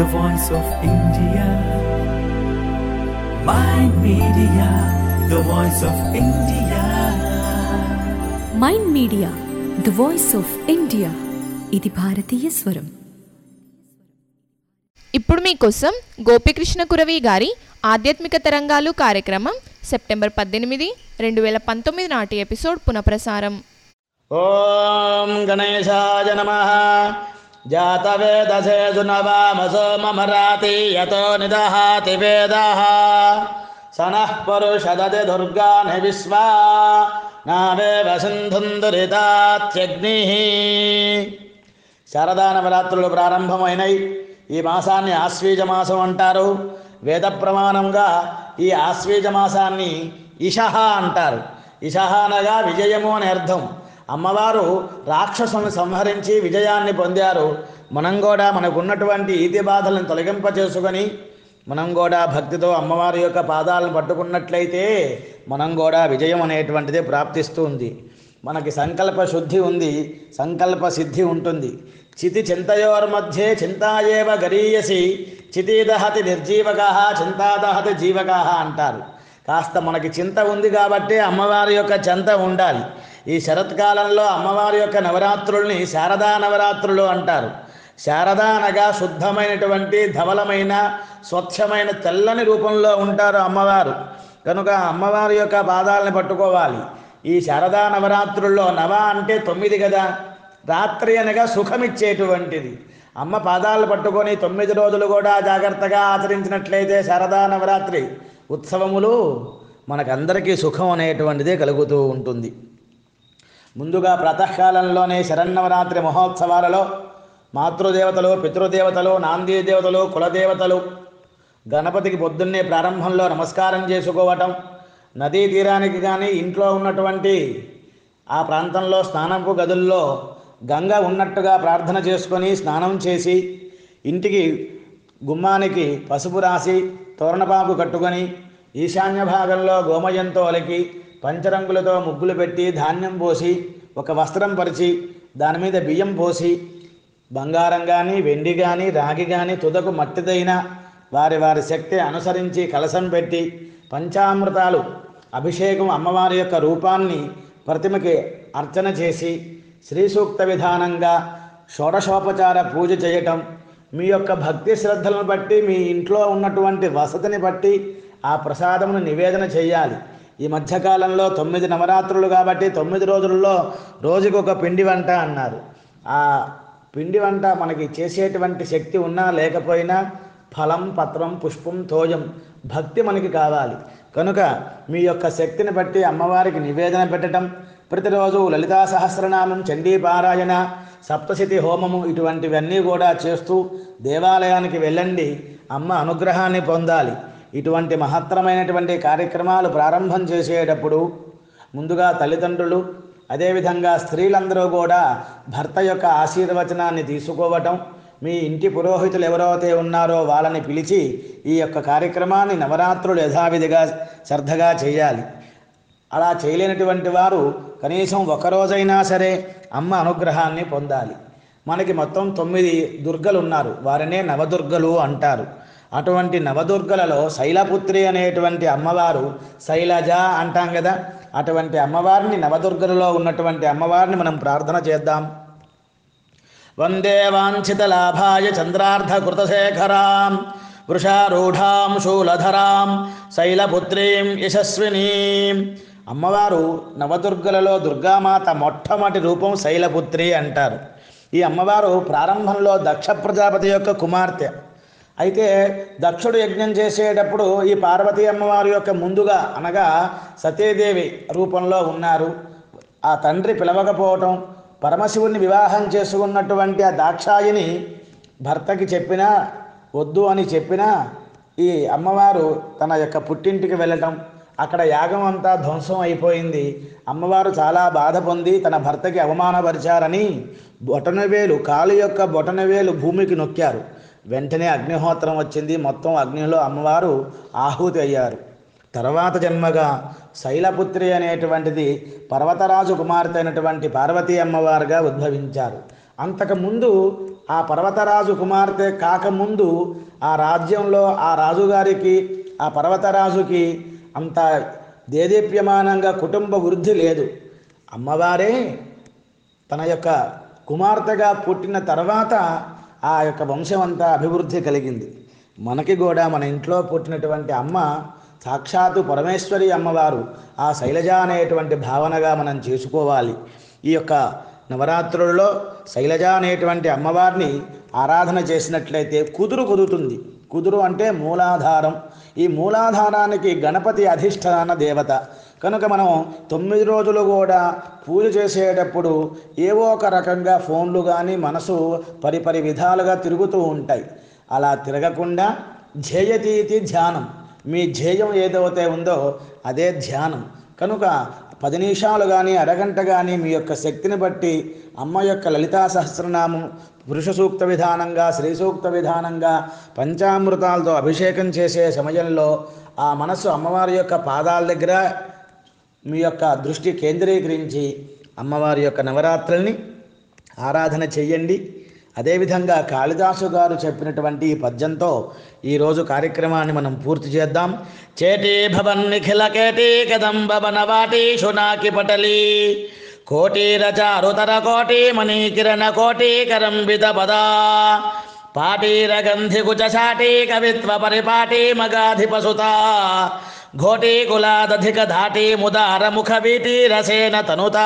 the voice of India. My media, the voice of India. Mind media the voice of India ఇది భారతీయ స్వరం ఇప్పుడు మీకోసం గోపికృష్ణ కురవి గారి ఆధ్యాత్మిక తరంగాలు కార్యక్రమం సెప్టెంబర్ పద్దెనిమిది రెండు వేల పంతొమ్మిది నాటి ఎపిసోడ్ పునఃప్రసారం ఓం గణేశాయ నమ జాతవేదసే సునవామసో మమరాతి యతో నిదహాతి వేద సనః పరుషదతి దుర్గాని విశ్వా నావేవ సింధుందురితాత్యగ్ని శారదా నవరాత్రులు ప్రారంభమైనవి ఈ మాసాన్ని ఆశ్వీజ మాసం అంటారు వేద ప్రమాణంగా ఈ ఆశ్వీజ మాసాన్ని ఇషహ అంటారు ఇషహ అనగా విజయము అని అర్థం అమ్మవారు రాక్షసుని సంహరించి విజయాన్ని పొందారు మనం కూడా మనకున్నటువంటి ఈతి బాధలను తొలగింప చేసుకొని మనం కూడా భక్తితో అమ్మవారి యొక్క పాదాలను పట్టుకున్నట్లయితే మనం కూడా విజయం అనేటువంటిది ప్రాప్తిస్తుంది మనకి సంకల్ప శుద్ధి ఉంది సంకల్ప సిద్ధి ఉంటుంది చితి చింతయోర్మధ్యే చింతాయేవ గరీయసి చితీదహతి నిర్జీవక చింతాదహతి జీవక అంటారు కాస్త మనకి చింత ఉంది కాబట్టి అమ్మవారి యొక్క చింత ఉండాలి ఈ శరత్కాలంలో అమ్మవారి యొక్క నవరాత్రుల్ని శారదా నవరాత్రులు అంటారు శారద అనగా శుద్ధమైనటువంటి ధవలమైన స్వచ్ఛమైన తెల్లని రూపంలో ఉంటారు అమ్మవారు కనుక అమ్మవారి యొక్క పాదాలను పట్టుకోవాలి ఈ శారదా నవరాత్రుల్లో నవ అంటే తొమ్మిది కదా రాత్రి అనగా సుఖమిచ్చేటువంటిది అమ్మ పాదాలు పట్టుకొని తొమ్మిది రోజులు కూడా జాగ్రత్తగా ఆచరించినట్లయితే శారదా నవరాత్రి ఉత్సవములు మనకందరికీ సుఖం అనేటువంటిదే కలుగుతూ ఉంటుంది ముందుగా ప్రాతకాలంలోనే శరన్నవరాత్రి మహోత్సవాలలో మాతృదేవతలు పితృదేవతలు నాందీ దేవతలు కులదేవతలు గణపతికి పొద్దున్నే ప్రారంభంలో నమస్కారం చేసుకోవటం నదీ తీరానికి కానీ ఇంట్లో ఉన్నటువంటి ఆ ప్రాంతంలో స్నానపు గదుల్లో గంగ ఉన్నట్టుగా ప్రార్థన చేసుకొని స్నానం చేసి ఇంటికి గుమ్మానికి పసుపు రాసి తోరణపాకు కట్టుకొని ఈశాన్య భాగంలో గోమయంతో అలికి పంచరంగులతో ముగ్గులు పెట్టి ధాన్యం పోసి ఒక వస్త్రం పరిచి దాని మీద బియ్యం పోసి బంగారం కానీ వెండి కానీ రాగి కానీ తుదకు మట్టిదైన వారి వారి శక్తి అనుసరించి కలసం పెట్టి పంచామృతాలు అభిషేకం అమ్మవారి యొక్క రూపాన్ని ప్రతిమకి అర్చన చేసి శ్రీ సూక్త విధానంగా షోడశోపచార పూజ చేయటం మీ యొక్క భక్తి శ్రద్ధలను బట్టి మీ ఇంట్లో ఉన్నటువంటి వసతిని బట్టి ఆ ప్రసాదమును నివేదన చేయాలి ఈ మధ్యకాలంలో తొమ్మిది నవరాత్రులు కాబట్టి తొమ్మిది రోజుల్లో రోజుకు ఒక పిండి వంట అన్నారు ఆ పిండి వంట మనకి చేసేటువంటి శక్తి ఉన్నా లేకపోయినా ఫలం పత్రం పుష్పం తోయం భక్తి మనకి కావాలి కనుక మీ యొక్క శక్తిని బట్టి అమ్మవారికి నివేదన పెట్టడం ప్రతిరోజు లలితా సహస్రనామం చండీ పారాయణ సప్తశతి హోమము ఇటువంటివన్నీ కూడా చేస్తూ దేవాలయానికి వెళ్ళండి అమ్మ అనుగ్రహాన్ని పొందాలి ఇటువంటి మహత్తరమైనటువంటి కార్యక్రమాలు ప్రారంభం చేసేటప్పుడు ముందుగా తల్లిదండ్రులు అదేవిధంగా స్త్రీలందరూ కూడా భర్త యొక్క ఆశీర్వచనాన్ని తీసుకోవటం మీ ఇంటి పురోహితులు ఎవరైతే ఉన్నారో వాళ్ళని పిలిచి ఈ యొక్క కార్యక్రమాన్ని నవరాత్రులు యథావిధిగా శ్రద్ధగా చేయాలి అలా చేయలేనటువంటి వారు కనీసం ఒకరోజైనా సరే అమ్మ అనుగ్రహాన్ని పొందాలి మనకి మొత్తం తొమ్మిది దుర్గలు ఉన్నారు వారినే నవదుర్గలు అంటారు అటువంటి నవదుర్గలలో శైలపుత్రి అనేటువంటి అమ్మవారు శైలజ అంటాం కదా అటువంటి అమ్మవారిని నవదుర్గలలో ఉన్నటువంటి అమ్మవారిని మనం ప్రార్థన చేద్దాం వందే వాంఛిత లాభాయ చంద్రార్ధ కృతశేఖరాం వృషారూఢాం శూలధరాం శైలపుత్రీం యశస్వినీం అమ్మవారు నవదుర్గలలో దుర్గామాత మొట్టమొదటి రూపం శైలపుత్రి అంటారు ఈ అమ్మవారు ప్రారంభంలో దక్ష ప్రజాపతి యొక్క కుమార్తె అయితే దక్షుడు యజ్ఞం చేసేటప్పుడు ఈ పార్వతీ అమ్మవారి యొక్క ముందుగా అనగా సతీదేవి రూపంలో ఉన్నారు ఆ తండ్రి పిలవకపోవటం పరమశివుని వివాహం చేసుకున్నటువంటి ఆ దాక్షాయిని భర్తకి చెప్పినా వద్దు అని చెప్పినా ఈ అమ్మవారు తన యొక్క పుట్టింటికి వెళ్ళటం అక్కడ యాగం అంతా ధ్వంసం అయిపోయింది అమ్మవారు చాలా బాధ పొంది తన భర్తకి అవమానపరిచారని బొటనవేలు కాలు యొక్క బొటనవేలు భూమికి నొక్కారు వెంటనే అగ్నిహోత్రం వచ్చింది మొత్తం అగ్నిలో అమ్మవారు ఆహుతి అయ్యారు తర్వాత జన్మగా శైలపుత్రి అనేటువంటిది పర్వతరాజు కుమార్తె అయినటువంటి పార్వతీ అమ్మవారుగా ఉద్భవించారు అంతకుముందు ఆ పర్వతరాజు కుమార్తె కాకముందు ఆ రాజ్యంలో ఆ రాజుగారికి ఆ పర్వతరాజుకి అంత దేదీప్యమానంగా కుటుంబ వృద్ధి లేదు అమ్మవారే తన యొక్క కుమార్తెగా పుట్టిన తర్వాత ఆ యొక్క వంశం అంతా అభివృద్ధి కలిగింది మనకి కూడా మన ఇంట్లో పుట్టినటువంటి అమ్మ సాక్షాత్తు పరమేశ్వరి అమ్మవారు ఆ శైలజ అనేటువంటి భావనగా మనం చేసుకోవాలి ఈ యొక్క నవరాత్రులలో శైలజ అనేటువంటి అమ్మవారిని ఆరాధన చేసినట్లయితే కుదురు కుదురుతుంది కుదురు అంటే మూలాధారం ఈ మూలాధారానికి గణపతి అధిష్టాన దేవత కనుక మనం తొమ్మిది రోజులు కూడా పూజ చేసేటప్పుడు ఏవో ఒక రకంగా ఫోన్లు కానీ మనసు పరిపరి విధాలుగా తిరుగుతూ ఉంటాయి అలా తిరగకుండా ధ్యేయతీతి ధ్యానం మీ ధ్యేయం ఏదైతే ఉందో అదే ధ్యానం కనుక పది నిమిషాలు కానీ అరగంట కానీ మీ యొక్క శక్తిని బట్టి అమ్మ యొక్క లలితా సహస్రనామం పురుష సూక్త విధానంగా శ్రీ సూక్త విధానంగా పంచామృతాలతో అభిషేకం చేసే సమయంలో ఆ మనసు అమ్మవారి యొక్క పాదాల దగ్గర మీ యొక్క దృష్టి కేంద్రీకరించి అమ్మవారి యొక్క నవరాత్రుల్ని ఆరాధన చెయ్యండి అదేవిధంగా కాళిదాసు గారు చెప్పినటువంటి ఈ పద్యంతో ఈరోజు కార్యక్రమాన్ని మనం పూర్తి చేద్దాం చేటీ భవన్ నిఖిల కేటీ కదంబ వనవాటి శునాకి పటలి కోటీర చారుతర కోటి మణి కిరణ కోటి కరంబిత పదా పాటీర గంధి కుచాటి కవిత్వ పరిపాటి మగాధిపసుత ఘోటి కులాదధిక ధాటి ముదార ముఖ వీటి రసేన తనుతా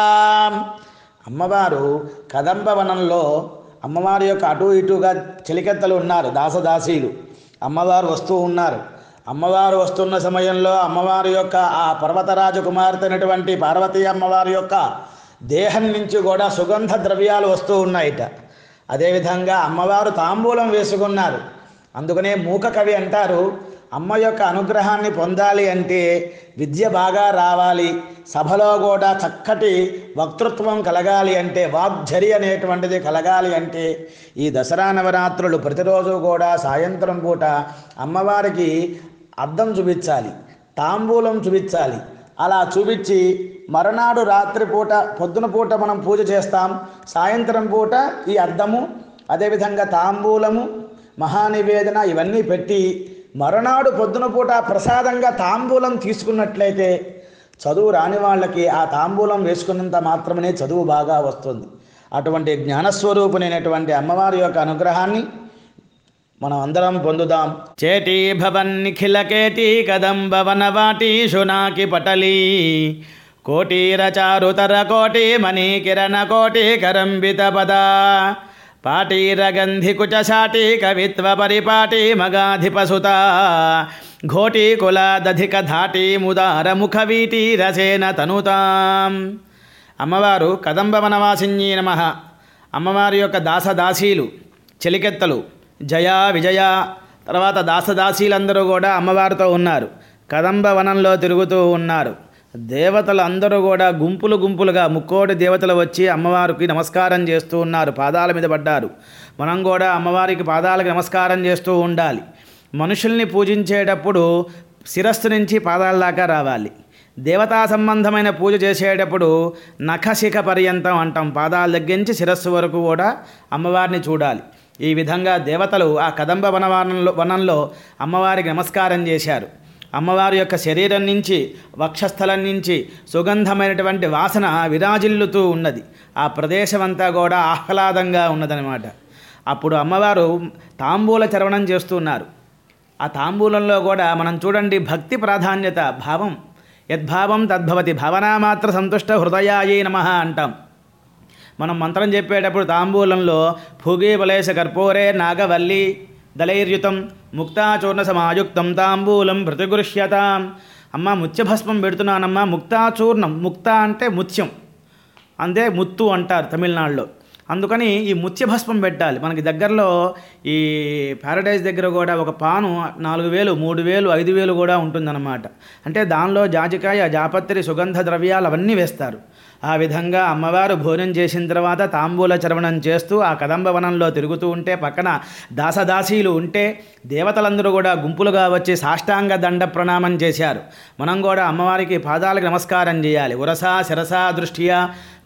అమ్మవారు కదంబవనంలో అమ్మవారి యొక్క అటు ఇటుగా చెలికెత్తలు ఉన్నారు దాసదాసీలు అమ్మవారు వస్తూ ఉన్నారు అమ్మవారు వస్తున్న సమయంలో అమ్మవారి యొక్క ఆ పర్వతరాజు కుమార్తె అయినటువంటి పార్వతీ అమ్మవారి యొక్క దేహం నుంచి కూడా సుగంధ ద్రవ్యాలు వస్తూ ఉన్నాయిట అదేవిధంగా అమ్మవారు తాంబూలం వేసుకున్నారు అందుకనే మూక కవి అంటారు అమ్మ యొక్క అనుగ్రహాన్ని పొందాలి అంటే విద్య బాగా రావాలి సభలో కూడా చక్కటి వక్తృత్వం కలగాలి అంటే వాగ్జరి అనేటువంటిది కలగాలి అంటే ఈ దసరా నవరాత్రులు ప్రతిరోజు కూడా సాయంత్రం పూట అమ్మవారికి అద్దం చూపించాలి తాంబూలం చూపించాలి అలా చూపించి మరునాడు రాత్రి పూట పొద్దున పూట మనం పూజ చేస్తాం సాయంత్రం పూట ఈ అద్దము అదేవిధంగా తాంబూలము మహానివేదన ఇవన్నీ పెట్టి మరునాడు పొద్దున పూట ప్రసాదంగా తాంబూలం తీసుకున్నట్లయితే చదువు రాని వాళ్ళకి ఆ తాంబూలం వేసుకున్నంత మాత్రమే చదువు బాగా వస్తుంది అటువంటి జ్ఞానస్వరూపునైనటువంటి అమ్మవారి యొక్క అనుగ్రహాన్ని మనం అందరం పొందుదాం చేటీ భవన్ నిఖిల కేటీ కదంబ వనవాటి శునాకి పటలి కోటీర చారుతర కోటి మణి కిరణ కోటి కరంబిత పద పాటీర గంధి కుచశాటి కవిత్వ పరిపాటి మగాధిపసుత ఘోటి కులాదధిక ధాటి ముదార ముఖ వీటి రసేన తనుతాం అమ్మవారు కదంబ వనవాసిన్యీ నమ అమ్మవారి యొక్క దాసదాసీలు చెలికెత్తలు జయ విజయ తర్వాత దాసదాసీలందరూ కూడా అమ్మవారితో ఉన్నారు కదంబ వనంలో తిరుగుతూ ఉన్నారు దేవతలు అందరూ కూడా గుంపులు గుంపులుగా ముక్కోటి దేవతలు వచ్చి అమ్మవారికి నమస్కారం చేస్తూ ఉన్నారు పాదాల మీద పడ్డారు మనం కూడా అమ్మవారికి పాదాలకు నమస్కారం చేస్తూ ఉండాలి మనుషుల్ని పూజించేటప్పుడు శిరస్సు నుంచి పాదాల దాకా రావాలి దేవతా సంబంధమైన పూజ చేసేటప్పుడు నఖశిఖ పర్యంతం అంటాం పాదాల దగ్గర నుంచి శిరస్సు వరకు కూడా అమ్మవారిని చూడాలి ఈ విధంగా దేవతలు ఆ కదంబ వనవనంలో వనంలో అమ్మవారికి నమస్కారం చేశారు అమ్మవారి యొక్క శరీరం నుంచి వక్షస్థలం నుంచి సుగంధమైనటువంటి వాసన విరాజిల్లుతూ ఉన్నది ఆ ప్రదేశం అంతా కూడా ఆహ్లాదంగా ఉన్నదనమాట అప్పుడు అమ్మవారు తాంబూల చరవణం చేస్తున్నారు ఆ తాంబూలంలో కూడా మనం చూడండి భక్తి ప్రాధాన్యత భావం యద్భావం తద్భవతి భావనా మాత్ర సంతుష్ట హృదయాయే నమ అంటాం మనం మంత్రం చెప్పేటప్పుడు తాంబూలంలో భూగీబలేశ కర్పూరే నాగవల్లి దళైర్యుతం ముక్తాచూర్ణ సమాయుక్తం తాంబూలం ప్రతిగృహ్యతాం అమ్మ ముత్యభస్మం పెడుతున్నానమ్మా ముక్తాచూర్ణం ముక్త అంటే ముత్యం అంతే ముత్తు అంటారు తమిళనాడులో అందుకని ఈ ముత్యభస్మం పెట్టాలి మనకి దగ్గరలో ఈ ప్యారడైజ్ దగ్గర కూడా ఒక పాను నాలుగు వేలు మూడు వేలు ఐదు వేలు కూడా ఉంటుందన్నమాట అంటే దానిలో జాజికాయ జాపత్రి సుగంధ ద్రవ్యాలు అవన్నీ వేస్తారు ఆ విధంగా అమ్మవారు భోజనం చేసిన తర్వాత తాంబూల చరవణం చేస్తూ ఆ కదంబ వనంలో తిరుగుతూ ఉంటే పక్కన దాసదాసీలు ఉంటే దేవతలందరూ కూడా గుంపులుగా వచ్చి సాష్టాంగ దండ ప్రణామం చేశారు మనం కూడా అమ్మవారికి పాదాలకు నమస్కారం చేయాలి ఉరసా శిరసా దృష్ట్యా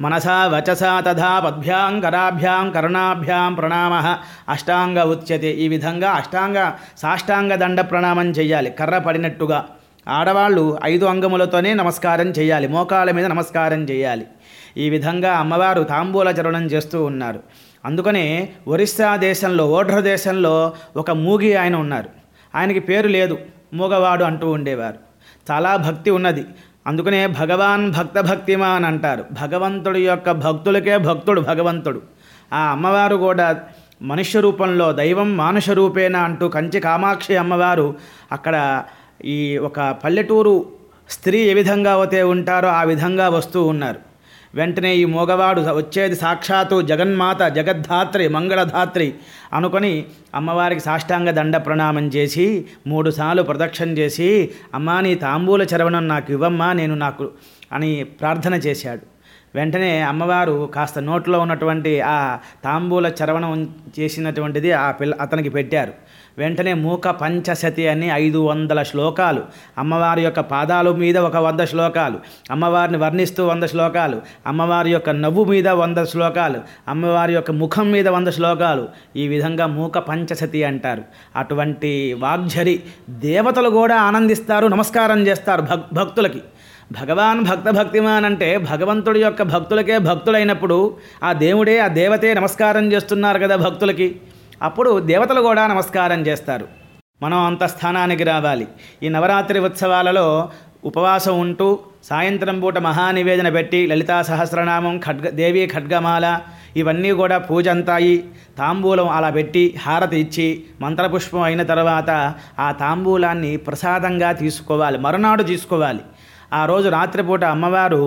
మనసా వచసా తథా పద్భ్యాం కరాభ్యాం కర్ణాభ్యాం ప్రణామ అష్టాంగ ఉచ్యతే ఈ విధంగా అష్టాంగ సాష్టాంగ దండ ప్రణామం చేయాలి కర్ర పడినట్టుగా ఆడవాళ్ళు ఐదు అంగములతోనే నమస్కారం చేయాలి మోకాళ్ళ మీద నమస్కారం చేయాలి ఈ విధంగా అమ్మవారు తాంబూల చరణం చేస్తూ ఉన్నారు అందుకనే ఒరిస్సా దేశంలో ఓఢ్ర దేశంలో ఒక మూగి ఆయన ఉన్నారు ఆయనకి పేరు లేదు మూగవాడు అంటూ ఉండేవారు చాలా భక్తి ఉన్నది అందుకనే భగవాన్ భక్త భక్తిమాన్ అంటారు భగవంతుడి యొక్క భక్తులకే భక్తుడు భగవంతుడు ఆ అమ్మవారు కూడా మనుష్య రూపంలో దైవం మానుష రూపేణ అంటూ కంచి కామాక్షి అమ్మవారు అక్కడ ఈ ఒక పల్లెటూరు స్త్రీ ఏ విధంగా అయితే ఉంటారో ఆ విధంగా వస్తూ ఉన్నారు వెంటనే ఈ మోగవాడు వచ్చేది సాక్షాత్తు జగన్మాత జగద్ధాత్రి మంగళధాత్రి అనుకొని అమ్మవారికి సాష్టాంగ దండ ప్రణామం చేసి మూడుసార్లు ప్రదక్షిణ చేసి అమ్మా నీ తాంబూల చరవణం నాకు ఇవ్వమ్మా నేను నాకు అని ప్రార్థన చేశాడు వెంటనే అమ్మవారు కాస్త నోట్లో ఉన్నటువంటి ఆ తాంబూల చరవణం చేసినటువంటిది ఆ పిల్ల అతనికి పెట్టారు వెంటనే మూక పంచశతి అని ఐదు వందల శ్లోకాలు అమ్మవారి యొక్క పాదాల మీద ఒక వంద శ్లోకాలు అమ్మవారిని వర్ణిస్తూ వంద శ్లోకాలు అమ్మవారి యొక్క నవ్వు మీద వంద శ్లోకాలు అమ్మవారి యొక్క ముఖం మీద వంద శ్లోకాలు ఈ విధంగా మూక పంచశతి అంటారు అటువంటి వాగ్ఝరి దేవతలు కూడా ఆనందిస్తారు నమస్కారం చేస్తారు భక్ భక్తులకి భగవాన్ భక్త భక్తిమాన్ అంటే భగవంతుడి యొక్క భక్తులకే భక్తులైనప్పుడు ఆ దేవుడే ఆ దేవతే నమస్కారం చేస్తున్నారు కదా భక్తులకి అప్పుడు దేవతలు కూడా నమస్కారం చేస్తారు మనం అంత స్థానానికి రావాలి ఈ నవరాత్రి ఉత్సవాలలో ఉపవాసం ఉంటూ సాయంత్రం పూట మహానివేదన పెట్టి లలితా సహస్రనామం ఖడ్గ దేవి ఖడ్గమాల ఇవన్నీ కూడా పూజ అంతాయి తాంబూలం అలా పెట్టి హారతి ఇచ్చి మంత్రపుష్పం అయిన తర్వాత ఆ తాంబూలాన్ని ప్రసాదంగా తీసుకోవాలి మరునాడు తీసుకోవాలి ఆ రోజు రాత్రిపూట అమ్మవారు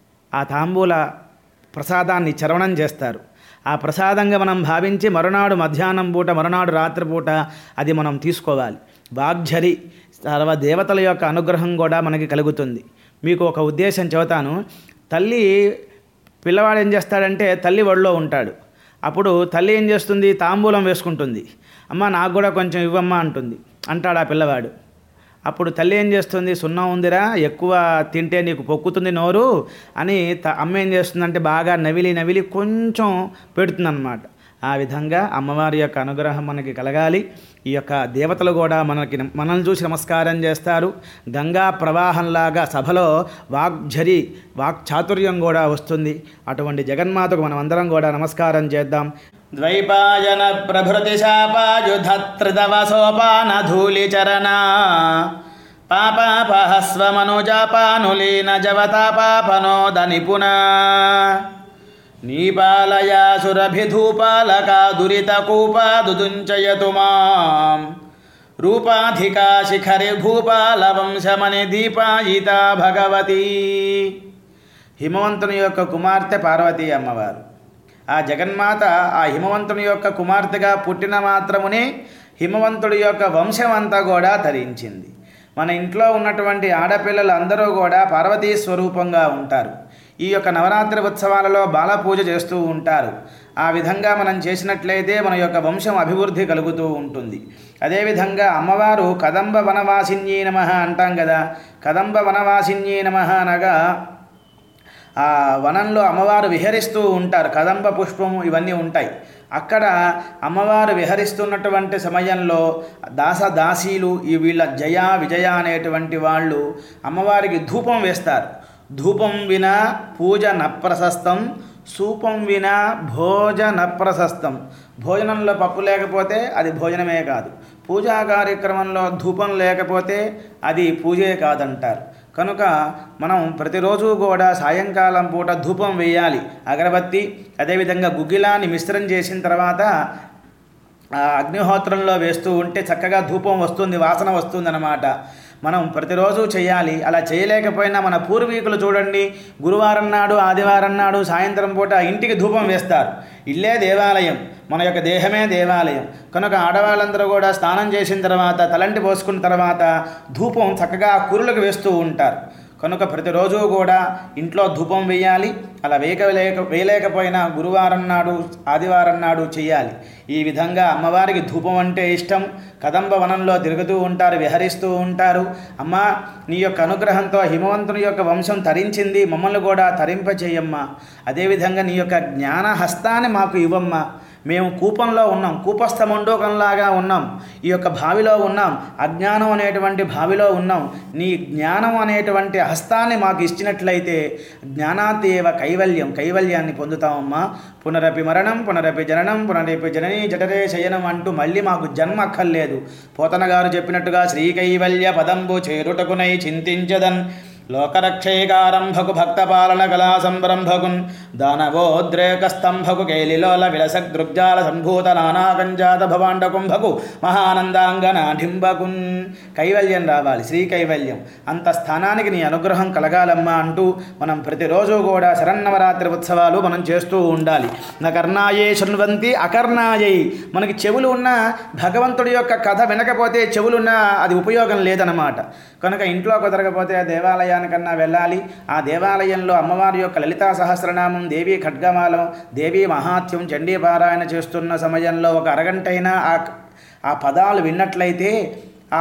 ఆ తాంబూల ప్రసాదాన్ని చరవణం చేస్తారు ఆ ప్రసాదంగా మనం భావించి మరునాడు మధ్యాహ్నం పూట మరునాడు రాత్రిపూట అది మనం తీసుకోవాలి వాగ్ఝరి సర్వ దేవతల యొక్క అనుగ్రహం కూడా మనకి కలుగుతుంది మీకు ఒక ఉద్దేశం చెబుతాను తల్లి పిల్లవాడు ఏం చేస్తాడంటే తల్లి ఒళ్ళో ఉంటాడు అప్పుడు తల్లి ఏం చేస్తుంది తాంబూలం వేసుకుంటుంది అమ్మ నాకు కూడా కొంచెం ఇవ్వమ్మా అంటుంది అంటాడు ఆ పిల్లవాడు అప్పుడు తల్లి ఏం చేస్తుంది సున్నా ఉందిరా ఎక్కువ తింటే నీకు పొక్కుతుంది నోరు అని త అమ్మ ఏం చేస్తుందంటే బాగా నవిలి నవిలి కొంచెం పెడుతుందన్నమాట ఆ విధంగా అమ్మవారి యొక్క అనుగ్రహం మనకి కలగాలి ఈ యొక్క దేవతలు కూడా మనకి మనల్ని చూసి నమస్కారం చేస్తారు గంగా ప్రవాహంలాగా సభలో వాగ్ఝరి వాక్చాతుర్యం కూడా వస్తుంది అటువంటి జగన్మాతకు మనం అందరం కూడా నమస్కారం చేద్దాం ద్వైపాయన ప్రభృతి శాపాయుధత్రిదవ సోపాన ధూళిచరణ పాపాపహస్వమనుజాపానులీన జవతాపాపనోద నిపుణా నీపాలయాసురభిధూపాలకా దురితకూపాదుదుంచయతు మాం రూపాధికా శిఖరి భూపాలవంశమని దీపాయిత భగవతి హిమవంతుని యొక్క కుమార్తె పార్వతీ అమ్మవారు ఆ జగన్మాత ఆ హిమవంతుని యొక్క కుమార్తెగా పుట్టిన మాత్రమునే హిమవంతుడి యొక్క వంశం అంతా కూడా ధరించింది మన ఇంట్లో ఉన్నటువంటి ఆడపిల్లలు అందరూ కూడా పార్వతీ స్వరూపంగా ఉంటారు ఈ యొక్క నవరాత్రి ఉత్సవాలలో బాల పూజ చేస్తూ ఉంటారు ఆ విధంగా మనం చేసినట్లయితే మన యొక్క వంశం అభివృద్ధి కలుగుతూ ఉంటుంది అదేవిధంగా అమ్మవారు కదంబ వనవాసిన్యీ నమ అంటాం కదా కదంబ వనవాసిన్యీ నమ అనగా ఆ వనంలో అమ్మవారు విహరిస్తూ ఉంటారు కదంబ పుష్పము ఇవన్నీ ఉంటాయి అక్కడ అమ్మవారు విహరిస్తున్నటువంటి సమయంలో దాస దాసీలు ఈ వీళ్ళ జయ విజయ అనేటువంటి వాళ్ళు అమ్మవారికి ధూపం వేస్తారు ధూపం వినా పూజ నప్రశస్తం సూపం వినా భోజన ప్రశస్తం భోజనంలో పప్పు లేకపోతే అది భోజనమే కాదు పూజా కార్యక్రమంలో ధూపం లేకపోతే అది పూజే కాదంటారు కనుక మనం ప్రతిరోజు కూడా సాయంకాలం పూట ధూపం వేయాలి అగరబత్తి అదేవిధంగా గుగ్గిలాన్ని మిశ్రం చేసిన తర్వాత ఆ అగ్నిహోత్రంలో వేస్తూ ఉంటే చక్కగా ధూపం వస్తుంది వాసన వస్తుంది అన్నమాట మనం ప్రతిరోజు చేయాలి అలా చేయలేకపోయినా మన పూర్వీకులు చూడండి గురువారం నాడు ఆదివారం నాడు సాయంత్రం పూట ఇంటికి ధూపం వేస్తారు ఇల్లే దేవాలయం మన యొక్క దేహమే దేవాలయం కనుక ఆడవాళ్ళందరూ కూడా స్నానం చేసిన తర్వాత తలంటి పోసుకున్న తర్వాత ధూపం చక్కగా ఆ కురులకు వేస్తూ ఉంటారు కనుక ప్రతిరోజు కూడా ఇంట్లో ధూపం వేయాలి అలా వేయక వేయక వేయలేకపోయినా గురువారం నాడు ఆదివారం నాడు చేయాలి ఈ విధంగా అమ్మవారికి ధూపం అంటే ఇష్టం కదంబ వనంలో తిరుగుతూ ఉంటారు విహరిస్తూ ఉంటారు అమ్మ నీ యొక్క అనుగ్రహంతో హిమవంతుని యొక్క వంశం తరించింది మమ్మల్ని కూడా తరింపచేయమ్మా అదేవిధంగా నీ యొక్క జ్ఞాన హస్తాన్ని మాకు ఇవ్వమ్మా మేము కూపంలో ఉన్నాం కూపస్థ మండోకంలాగా ఉన్నాం ఈ యొక్క బావిలో ఉన్నాం అజ్ఞానం అనేటువంటి బావిలో ఉన్నాం నీ జ్ఞానం అనేటువంటి హస్తాన్ని మాకు ఇచ్చినట్లయితే జ్ఞానాతేవ కైవల్యం కైవల్యాన్ని పొందుతామమ్మా పునరపి మరణం పునరపి జననం పునరపి జననీ జఠరే శయనం అంటూ మళ్ళీ మాకు జన్మ అక్కర్లేదు పోతన గారు చెప్పినట్టుగా శ్రీ కైవల్య పదంబు చేరుటకునై చింతించదన్ లోకరక్షైకారంభకు భక్తపాలన కళా సంరంభకున్ దానవోద్రేక స్తంభకు కేలిలోల విలస దృగ్జాల సంభూత నానాకంజాత భవాండ కుంభకు మహానందాంగన ఢింబకున్ కైవల్యం రావాలి శ్రీ కైవల్యం అంత స్థానానికి నీ అనుగ్రహం కలగాలమ్మా అంటూ మనం ప్రతిరోజు కూడా శరన్నవరాత్రి ఉత్సవాలు మనం చేస్తూ ఉండాలి నా కర్ణాయే శృణ్వంతి అకర్ణాయై మనకి చెవులు ఉన్న భగవంతుడి యొక్క కథ వినకపోతే చెవులున్నా అది ఉపయోగం లేదన్నమాట కనుక ఇంట్లో కుదరకపోతే ఆ దేవాలయానికన్నా వెళ్ళాలి ఆ దేవాలయంలో అమ్మవారి యొక్క లలితా సహస్రనామం దేవి ఖడ్గమాలం దేవి మహాత్యం చండీ పారాయణ చేస్తున్న సమయంలో ఒక అరగంటైనా ఆ ఆ పదాలు విన్నట్లయితే ఆ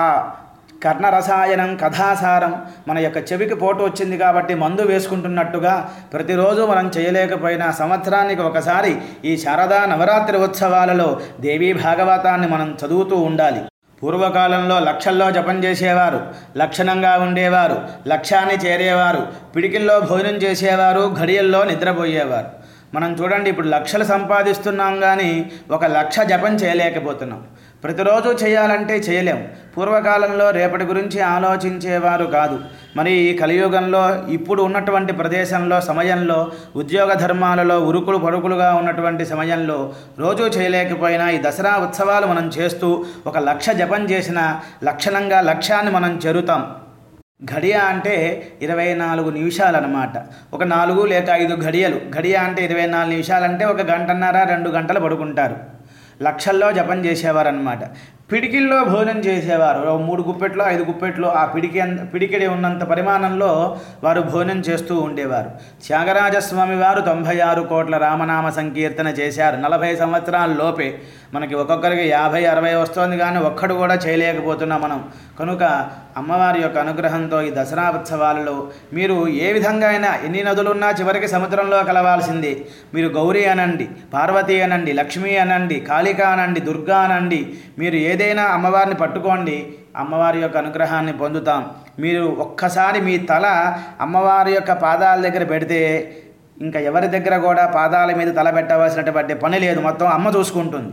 కర్ణరసాయనం కథాసారం మన యొక్క చెవికి పోటు వచ్చింది కాబట్టి మందు వేసుకుంటున్నట్టుగా ప్రతిరోజు మనం చేయలేకపోయినా సంవత్సరానికి ఒకసారి ఈ శారదా నవరాత్రి ఉత్సవాలలో దేవీ భాగవతాన్ని మనం చదువుతూ ఉండాలి పూర్వకాలంలో లక్షల్లో జపం చేసేవారు లక్షణంగా ఉండేవారు లక్ష్యాన్ని చేరేవారు పిడికిల్లో భోజనం చేసేవారు ఘడియల్లో నిద్రపోయేవారు మనం చూడండి ఇప్పుడు లక్షలు సంపాదిస్తున్నాం కానీ ఒక లక్ష జపం చేయలేకపోతున్నాం ప్రతిరోజు చేయాలంటే చేయలేం పూర్వకాలంలో రేపటి గురించి ఆలోచించేవారు కాదు మరి ఈ కలియుగంలో ఇప్పుడు ఉన్నటువంటి ప్రదేశంలో సమయంలో ఉద్యోగ ధర్మాలలో ఉరుకులు పరుకులుగా ఉన్నటువంటి సమయంలో రోజు చేయలేకపోయినా ఈ దసరా ఉత్సవాలు మనం చేస్తూ ఒక లక్ష జపం చేసిన లక్షణంగా లక్ష్యాన్ని మనం చేరుతాం ఘడియ అంటే ఇరవై నాలుగు నిమిషాలు అనమాట ఒక నాలుగు లేక ఐదు ఘడియలు ఘడియ అంటే ఇరవై నాలుగు నిమిషాలంటే ఒక గంటన్నర రెండు గంటలు పడుకుంటారు లక్షల్లో జపం చేసేవారు అనమాట పిడికిల్లో భోజనం చేసేవారు ఓ మూడు గుప్పెట్లో ఐదు గుప్పెట్లో ఆ పిడికి అంత పిడికిడి ఉన్నంత పరిమాణంలో వారు భోజనం చేస్తూ ఉండేవారు త్యాగరాజస్వామి వారు తొంభై ఆరు కోట్ల రామనామ సంకీర్తన చేశారు నలభై సంవత్సరాల లోపే మనకి ఒక్కొక్కరికి యాభై అరవై వస్తోంది కానీ ఒక్కడు కూడా చేయలేకపోతున్నాం మనం కనుక అమ్మవారి యొక్క అనుగ్రహంతో ఈ దసరా ఉత్సవాలలో మీరు ఏ విధంగా అయినా ఎన్ని నదులున్నా చివరికి సముద్రంలో కలవాల్సిందే మీరు గౌరీ అనండి పార్వతి అనండి లక్ష్మి అనండి కాళిక అనండి దుర్గా అనండి మీరు ఏదైనా అమ్మవారిని పట్టుకోండి అమ్మవారి యొక్క అనుగ్రహాన్ని పొందుతాం మీరు ఒక్కసారి మీ తల అమ్మవారి యొక్క పాదాల దగ్గర పెడితే ఇంకా ఎవరి దగ్గర కూడా పాదాల మీద తల పెట్టవలసినటువంటి పని లేదు మొత్తం అమ్మ చూసుకుంటుంది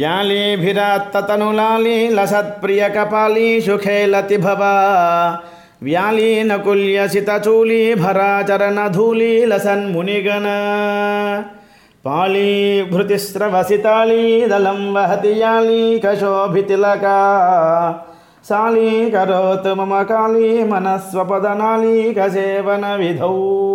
యాలీభిరాత్తనులాలి లసత్ప్రియ కపాలి సుఖేలతి భవా వ్యాలీనకుల్యసితచూలి భరాచరణ ధూళి లసన్మునిగణ పాళీభృతిస్రవసితాళీ దళం వహతి యాలీకశోభితిలకా సాళీకరోతు మమ కాళీ మనస్వపదనాళీకసేవన విధౌ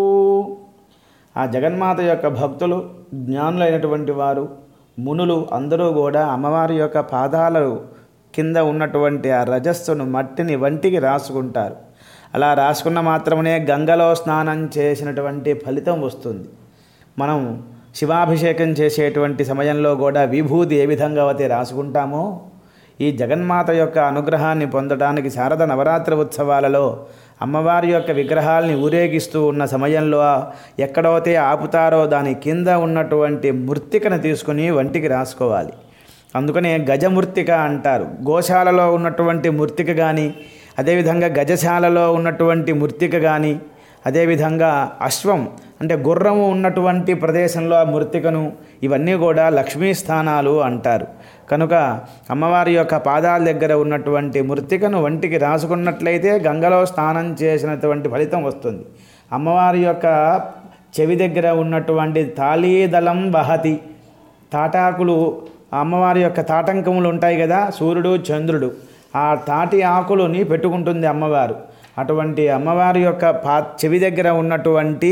ఆ జగన్మాత యొక్క భక్తులు జ్ఞానులైనటువంటి వారు మునులు అందరూ కూడా అమ్మవారి యొక్క పాదాలు కింద ఉన్నటువంటి ఆ రజస్సును మట్టిని వంటికి రాసుకుంటారు అలా రాసుకున్న మాత్రమే గంగలో స్నానం చేసినటువంటి ఫలితం వస్తుంది మనం శివాభిషేకం చేసేటువంటి సమయంలో కూడా విభూతి ఏ విధంగా అయితే రాసుకుంటామో ఈ జగన్మాత యొక్క అనుగ్రహాన్ని పొందడానికి శారద నవరాత్రి ఉత్సవాలలో అమ్మవారి యొక్క విగ్రహాల్ని ఊరేగిస్తూ ఉన్న సమయంలో ఎక్కడైతే ఆపుతారో దాని కింద ఉన్నటువంటి మృత్తికను తీసుకుని వంటికి రాసుకోవాలి అందుకనే గజమృత్తిక అంటారు గోశాలలో ఉన్నటువంటి మృత్తిక కానీ అదేవిధంగా గజశాలలో ఉన్నటువంటి మృత్తిక కానీ అదేవిధంగా అశ్వం అంటే గుర్రము ఉన్నటువంటి ప్రదేశంలో ఆ మృత్తికను ఇవన్నీ కూడా లక్ష్మీ స్థానాలు అంటారు కనుక అమ్మవారి యొక్క పాదాల దగ్గర ఉన్నటువంటి మృత్తికను వంటికి రాసుకున్నట్లయితే గంగలో స్నానం చేసినటువంటి ఫలితం వస్తుంది అమ్మవారి యొక్క చెవి దగ్గర ఉన్నటువంటి తాళీదళం వహతి తాటాకులు అమ్మవారి యొక్క తాటంకములు ఉంటాయి కదా సూర్యుడు చంద్రుడు ఆ తాటి ఆకులని పెట్టుకుంటుంది అమ్మవారు అటువంటి అమ్మవారి యొక్క పా చెవి దగ్గర ఉన్నటువంటి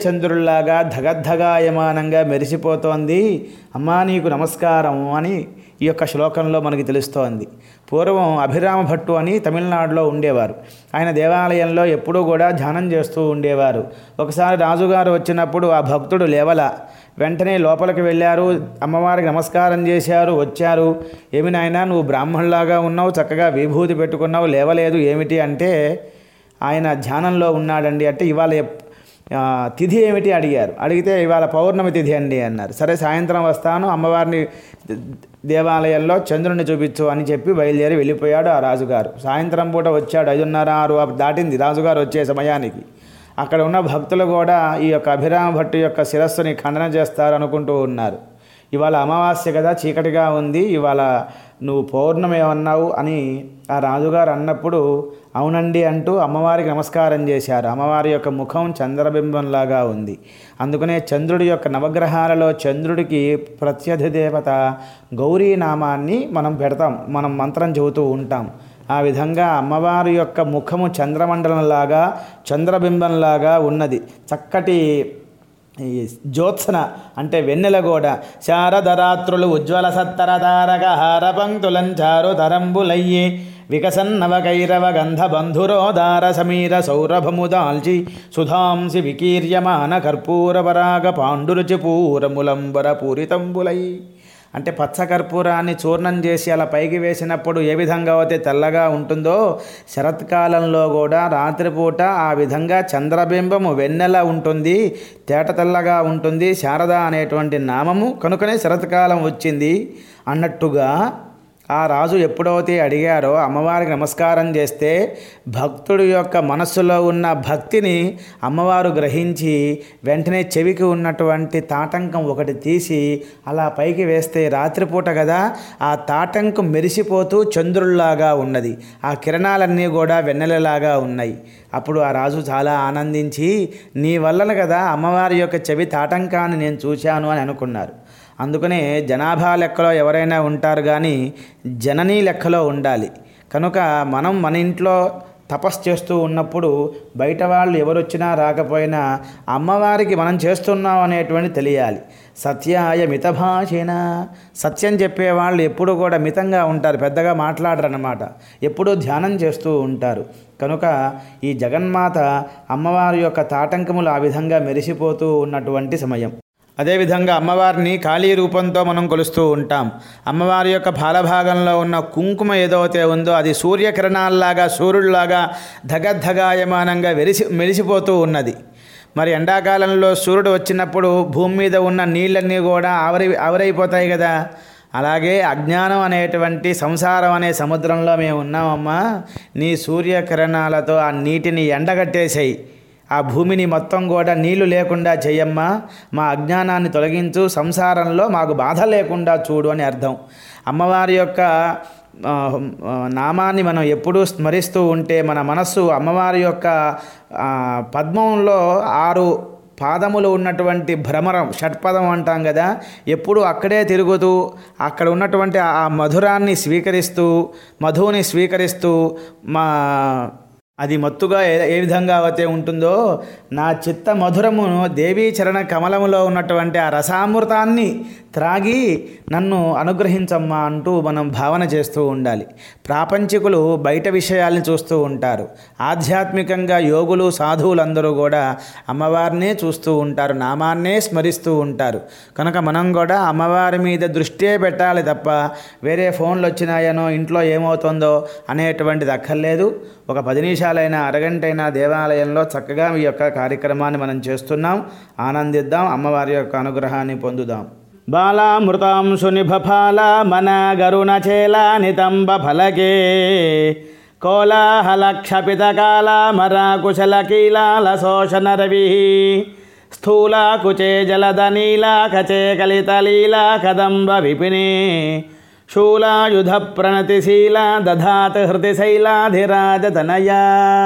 సూర్యచంద్రుల్లాగా ధగద్ధగాయమానంగా మెరిసిపోతోంది అమ్మా నీకు నమస్కారం అని ఈ యొక్క శ్లోకంలో మనకి తెలుస్తోంది పూర్వం అభిరామ భట్టు అని తమిళనాడులో ఉండేవారు ఆయన దేవాలయంలో ఎప్పుడూ కూడా ధ్యానం చేస్తూ ఉండేవారు ఒకసారి రాజుగారు వచ్చినప్పుడు ఆ భక్తుడు లేవల వెంటనే లోపలికి వెళ్ళారు అమ్మవారికి నమస్కారం చేశారు వచ్చారు ఏమి నాయనా నువ్వు బ్రాహ్మణులాగా ఉన్నావు చక్కగా విభూతి పెట్టుకున్నావు లేవలేదు ఏమిటి అంటే ఆయన ధ్యానంలో ఉన్నాడండి అంటే ఇవాళ ఎప్- ఆ, తిథి ఏమిటి అడిగారు అడిగితే ఇవాళ పౌర్ణమి తిథి అండి అన్నారు సరే సాయంత్రం వస్తాను అమ్మవారిని ద- దేవాలయంలో చంద్రుని చూపించు అని చెప్పి బయలుదేరి వెళ్ళిపోయాడు ఆ రాజుగారు సాయంత్రం పూట వచ్చాడు ఐదున్నర ఆరు ఆ దాటింది రాజుగారు వచ్చే సమయానికి అక్కడ ఉన్న భక్తులు కూడా ఈ యొక్క అభిరామ భట్టు యొక్క శిరస్సుని ఖండన చేస్తారు అనుకుంటూ ఉన్నారు ఇవాళ అమావాస్య కదా చీకటిగా ఉంది ఇవాళ నువ్వు పౌర్ణమి అన్నావు అని ఆ రాజుగారు అన్నప్పుడు అవునండి అంటూ అమ్మవారికి నమస్కారం చేశారు అమ్మవారి యొక్క ముఖం చంద్రబింబంలాగా ఉంది అందుకనే చంద్రుడి యొక్క నవగ్రహాలలో చంద్రుడికి ప్రత్యధి దేవత గౌరీ నామాన్ని మనం పెడతాం మనం మంత్రం చెబుతూ ఉంటాం ఆ విధంగా అమ్మవారి యొక్క ముఖము చంద్రమండలంలాగా చంద్రబింబంలాగా ఉన్నది చక్కటి ఈ జ్యోత్సన అంటే వెన్నెల గోడ శారదరాత్రులు ఉజ్వల సత్తర తారక హార పంక్తులంచారు తరంబులయ్యే వికసన్నవ కైరవ గంధ బంధురోదార సమీర సౌరభము దాల్చి సుధాంసి వికీర్యమాన కర్పూర పరాగ పాండురుచి పూరములంబర పూరితంబులై అంటే పచ్చ కర్పూరాన్ని చూర్ణం చేసి అలా పైకి వేసినప్పుడు ఏ విధంగా అయితే తెల్లగా ఉంటుందో శరత్కాలంలో కూడా రాత్రిపూట ఆ విధంగా చంద్రబింబము వెన్నెల ఉంటుంది తేట తెల్లగా ఉంటుంది శారద అనేటువంటి నామము కనుకనే శరత్కాలం వచ్చింది అన్నట్టుగా ఆ రాజు ఎప్పుడైతే అడిగారో అమ్మవారికి నమస్కారం చేస్తే భక్తుడి యొక్క మనస్సులో ఉన్న భక్తిని అమ్మవారు గ్రహించి వెంటనే చెవికి ఉన్నటువంటి తాటంకం ఒకటి తీసి అలా పైకి వేస్తే రాత్రిపూట కదా ఆ తాటంకం మెరిసిపోతూ చంద్రుల్లాగా ఉన్నది ఆ కిరణాలన్నీ కూడా వెన్నెలలాగా ఉన్నాయి అప్పుడు ఆ రాజు చాలా ఆనందించి నీ వలన కదా అమ్మవారి యొక్క చెవి తాటంకాన్ని నేను చూశాను అని అనుకున్నారు అందుకనే జనాభా లెక్కలో ఎవరైనా ఉంటారు కానీ జననీ లెక్కలో ఉండాలి కనుక మనం మన ఇంట్లో తపస్సు చేస్తూ ఉన్నప్పుడు బయట వాళ్ళు ఎవరు వచ్చినా రాకపోయినా అమ్మవారికి మనం చేస్తున్నాం అనేటువంటి తెలియాలి సత్యాయ మితభాషేన సత్యం చెప్పేవాళ్ళు ఎప్పుడు కూడా మితంగా ఉంటారు పెద్దగా మాట్లాడరన్నమాట ఎప్పుడూ ధ్యానం చేస్తూ ఉంటారు కనుక ఈ జగన్మాత అమ్మవారి యొక్క తాటంకములు ఆ విధంగా మెరిసిపోతూ ఉన్నటువంటి సమయం అదేవిధంగా అమ్మవారిని కాళీ రూపంతో మనం కొలుస్తూ ఉంటాం అమ్మవారి యొక్క బాలభాగంలో ఉన్న కుంకుమ ఏదైతే ఉందో అది సూర్యకిరణాల్లాగా సూర్యుడిలాగా ధగద్ధగాయమానంగా వెలిసి మెరిసిపోతూ ఉన్నది మరి ఎండాకాలంలో సూర్యుడు వచ్చినప్పుడు భూమి మీద ఉన్న నీళ్ళన్నీ కూడా ఆవరి ఆవరైపోతాయి కదా అలాగే అజ్ఞానం అనేటువంటి సంసారం అనే సముద్రంలో మేము ఉన్నామమ్మా నీ సూర్యకిరణాలతో ఆ నీటిని ఎండగట్టేసాయి ఆ భూమిని మొత్తం కూడా నీళ్లు లేకుండా చెయ్యమ్మా మా అజ్ఞానాన్ని తొలగించు సంసారంలో మాకు బాధ లేకుండా చూడు అని అర్థం అమ్మవారి యొక్క ఆ, ఆ, నామాన్ని మనం ఎప్పుడూ స్మరిస్తూ ఉంటే మన మనస్సు అమ్మవారి యొక్క ఆ, పద్మంలో ఆరు పాదములు ఉన్నటువంటి భ్రమరం షట్పదం అంటాం కదా ఎప్పుడు అక్కడే తిరుగుతూ అక్కడ ఉన్నటువంటి ఆ మధురాన్ని స్వీకరిస్తూ మధువుని స్వీకరిస్తూ మా అది మత్తుగా ఏ ఏ విధంగా అయితే ఉంటుందో నా చిత్త మధురమును దేవీ చరణ కమలములో ఉన్నటువంటి ఆ రసామృతాన్ని త్రాగి నన్ను అనుగ్రహించమ్మా అంటూ మనం భావన చేస్తూ ఉండాలి ప్రాపంచికులు బయట విషయాల్ని చూస్తూ ఉంటారు ఆధ్యాత్మికంగా యోగులు సాధువులందరూ కూడా అమ్మవారినే చూస్తూ ఉంటారు నామాన్నే స్మరిస్తూ ఉంటారు కనుక మనం కూడా అమ్మవారి మీద దృష్టే పెట్టాలి తప్ప వేరే ఫోన్లు వచ్చినాయనో ఇంట్లో ఏమవుతుందో అనేటువంటిది అక్కర్లేదు ఒక పది నిమిషాలైనా అరగంటైనా దేవాలయంలో చక్కగా ఈ యొక్క కార్యక్రమాన్ని మనం చేస్తున్నాం ఆనందిద్దాం అమ్మవారి యొక్క అనుగ్రహాన్ని పొందుదాం బాలామృతాంశు నిభఫాల మన గరుణ చేల నితంబ ఫలకే కోలాహల క్షపిత కాల మరాకుశల కీలాల శోషణ రవి స్థూల కుచే జలద నీల కచే కలిత లీల కదంబ విపినే శూలాయుధ ప్రణతిశీల దధాత్ హృతి శైలాధిరాజ తనయా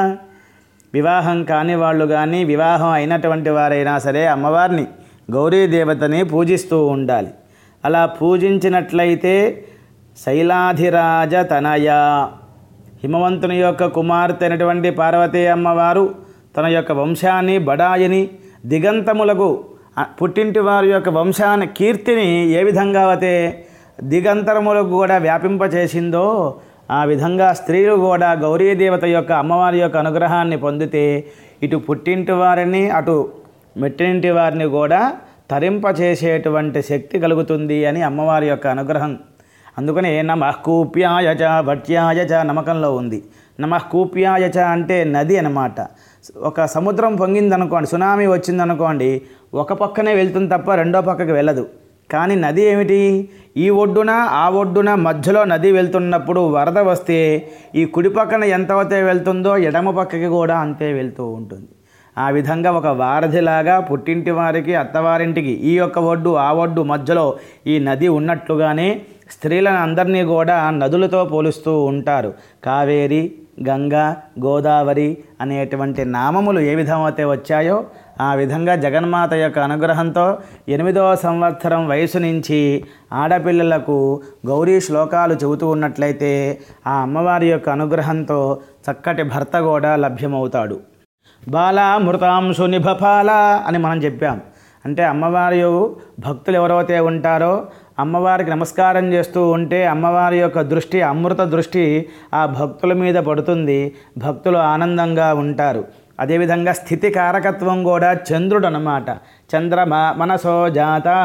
వివాహం కాని వాళ్ళు కానీ వివాహం అయినటువంటి వారైనా సరే అమ్మవారిని గౌరీదేవతని పూజిస్తూ ఉండాలి అలా పూజించినట్లయితే శైలాధిరాజ తనయ హిమవంతుని యొక్క కుమార్తె అయినటువంటి పార్వతీ అమ్మవారు తన యొక్క వంశాన్ని బడాయిని దిగంతములకు ఆ పుట్టింటి వారి యొక్క వంశాన్ని కీర్తిని ఏ విధంగా అయితే దిగంతరములకు కూడా వ్యాపింపచేసిందో ఆ విధంగా స్త్రీలు కూడా గౌరీదేవత యొక్క అమ్మవారి యొక్క అనుగ్రహాన్ని పొందితే ఇటు పుట్టింటి వారిని అటు మెట్టింటి వారిని కూడా తరింపచేసేటువంటి శక్తి కలుగుతుంది అని అమ్మవారి యొక్క అనుగ్రహం అందుకనే నమః కూప్యాయచ భట్యాయచ నమ్మకంలో ఉంది నమః కూప్యాయచ అంటే నది అన్నమాట ఒక సముద్రం పొంగిందనుకోండి సునామీ వచ్చిందనుకోండి ఒక పక్కనే వెళ్తుంది తప్ప రెండో పక్కకి వెళ్ళదు కానీ నది ఏమిటి ఈ ఒడ్డున ఆ ఒడ్డున మధ్యలో నది వెళ్తున్నప్పుడు వరద వస్తే ఈ కుడి పక్కన ఎంతవతే వెళ్తుందో ఎడమ పక్కకి కూడా అంతే వెళ్తూ ఉంటుంది ఆ విధంగా ఒక వారధిలాగా పుట్టింటి వారికి అత్తవారింటికి ఈ యొక్క ఒడ్డు ఆ ఒడ్డు మధ్యలో ఈ నది ఉన్నట్లుగానే స్త్రీలను అందరినీ కూడా నదులతో పోలుస్తూ ఉంటారు కావేరి గంగా గోదావరి అనేటువంటి నామములు ఏ విధమైతే వచ్చాయో ఆ విధంగా జగన్మాత యొక్క అనుగ్రహంతో ఎనిమిదవ సంవత్సరం వయసు నుంచి ఆడపిల్లలకు గౌరీ శ్లోకాలు చెబుతూ ఉన్నట్లయితే ఆ అమ్మవారి యొక్క అనుగ్రహంతో చక్కటి భర్త కూడా లభ్యమవుతాడు బాల మృతాంశు నిభపాల అని మనం చెప్పాం అంటే అమ్మవారి భక్తులు ఎవరైతే ఉంటారో అమ్మవారికి నమస్కారం చేస్తూ ఉంటే అమ్మవారి యొక్క దృష్టి అమృత దృష్టి ఆ భక్తుల మీద పడుతుంది భక్తులు ఆనందంగా ఉంటారు అదేవిధంగా స్థితి కారకత్వం కూడా చంద్రుడు అన్నమాట చంద్రమ మనసో జాతా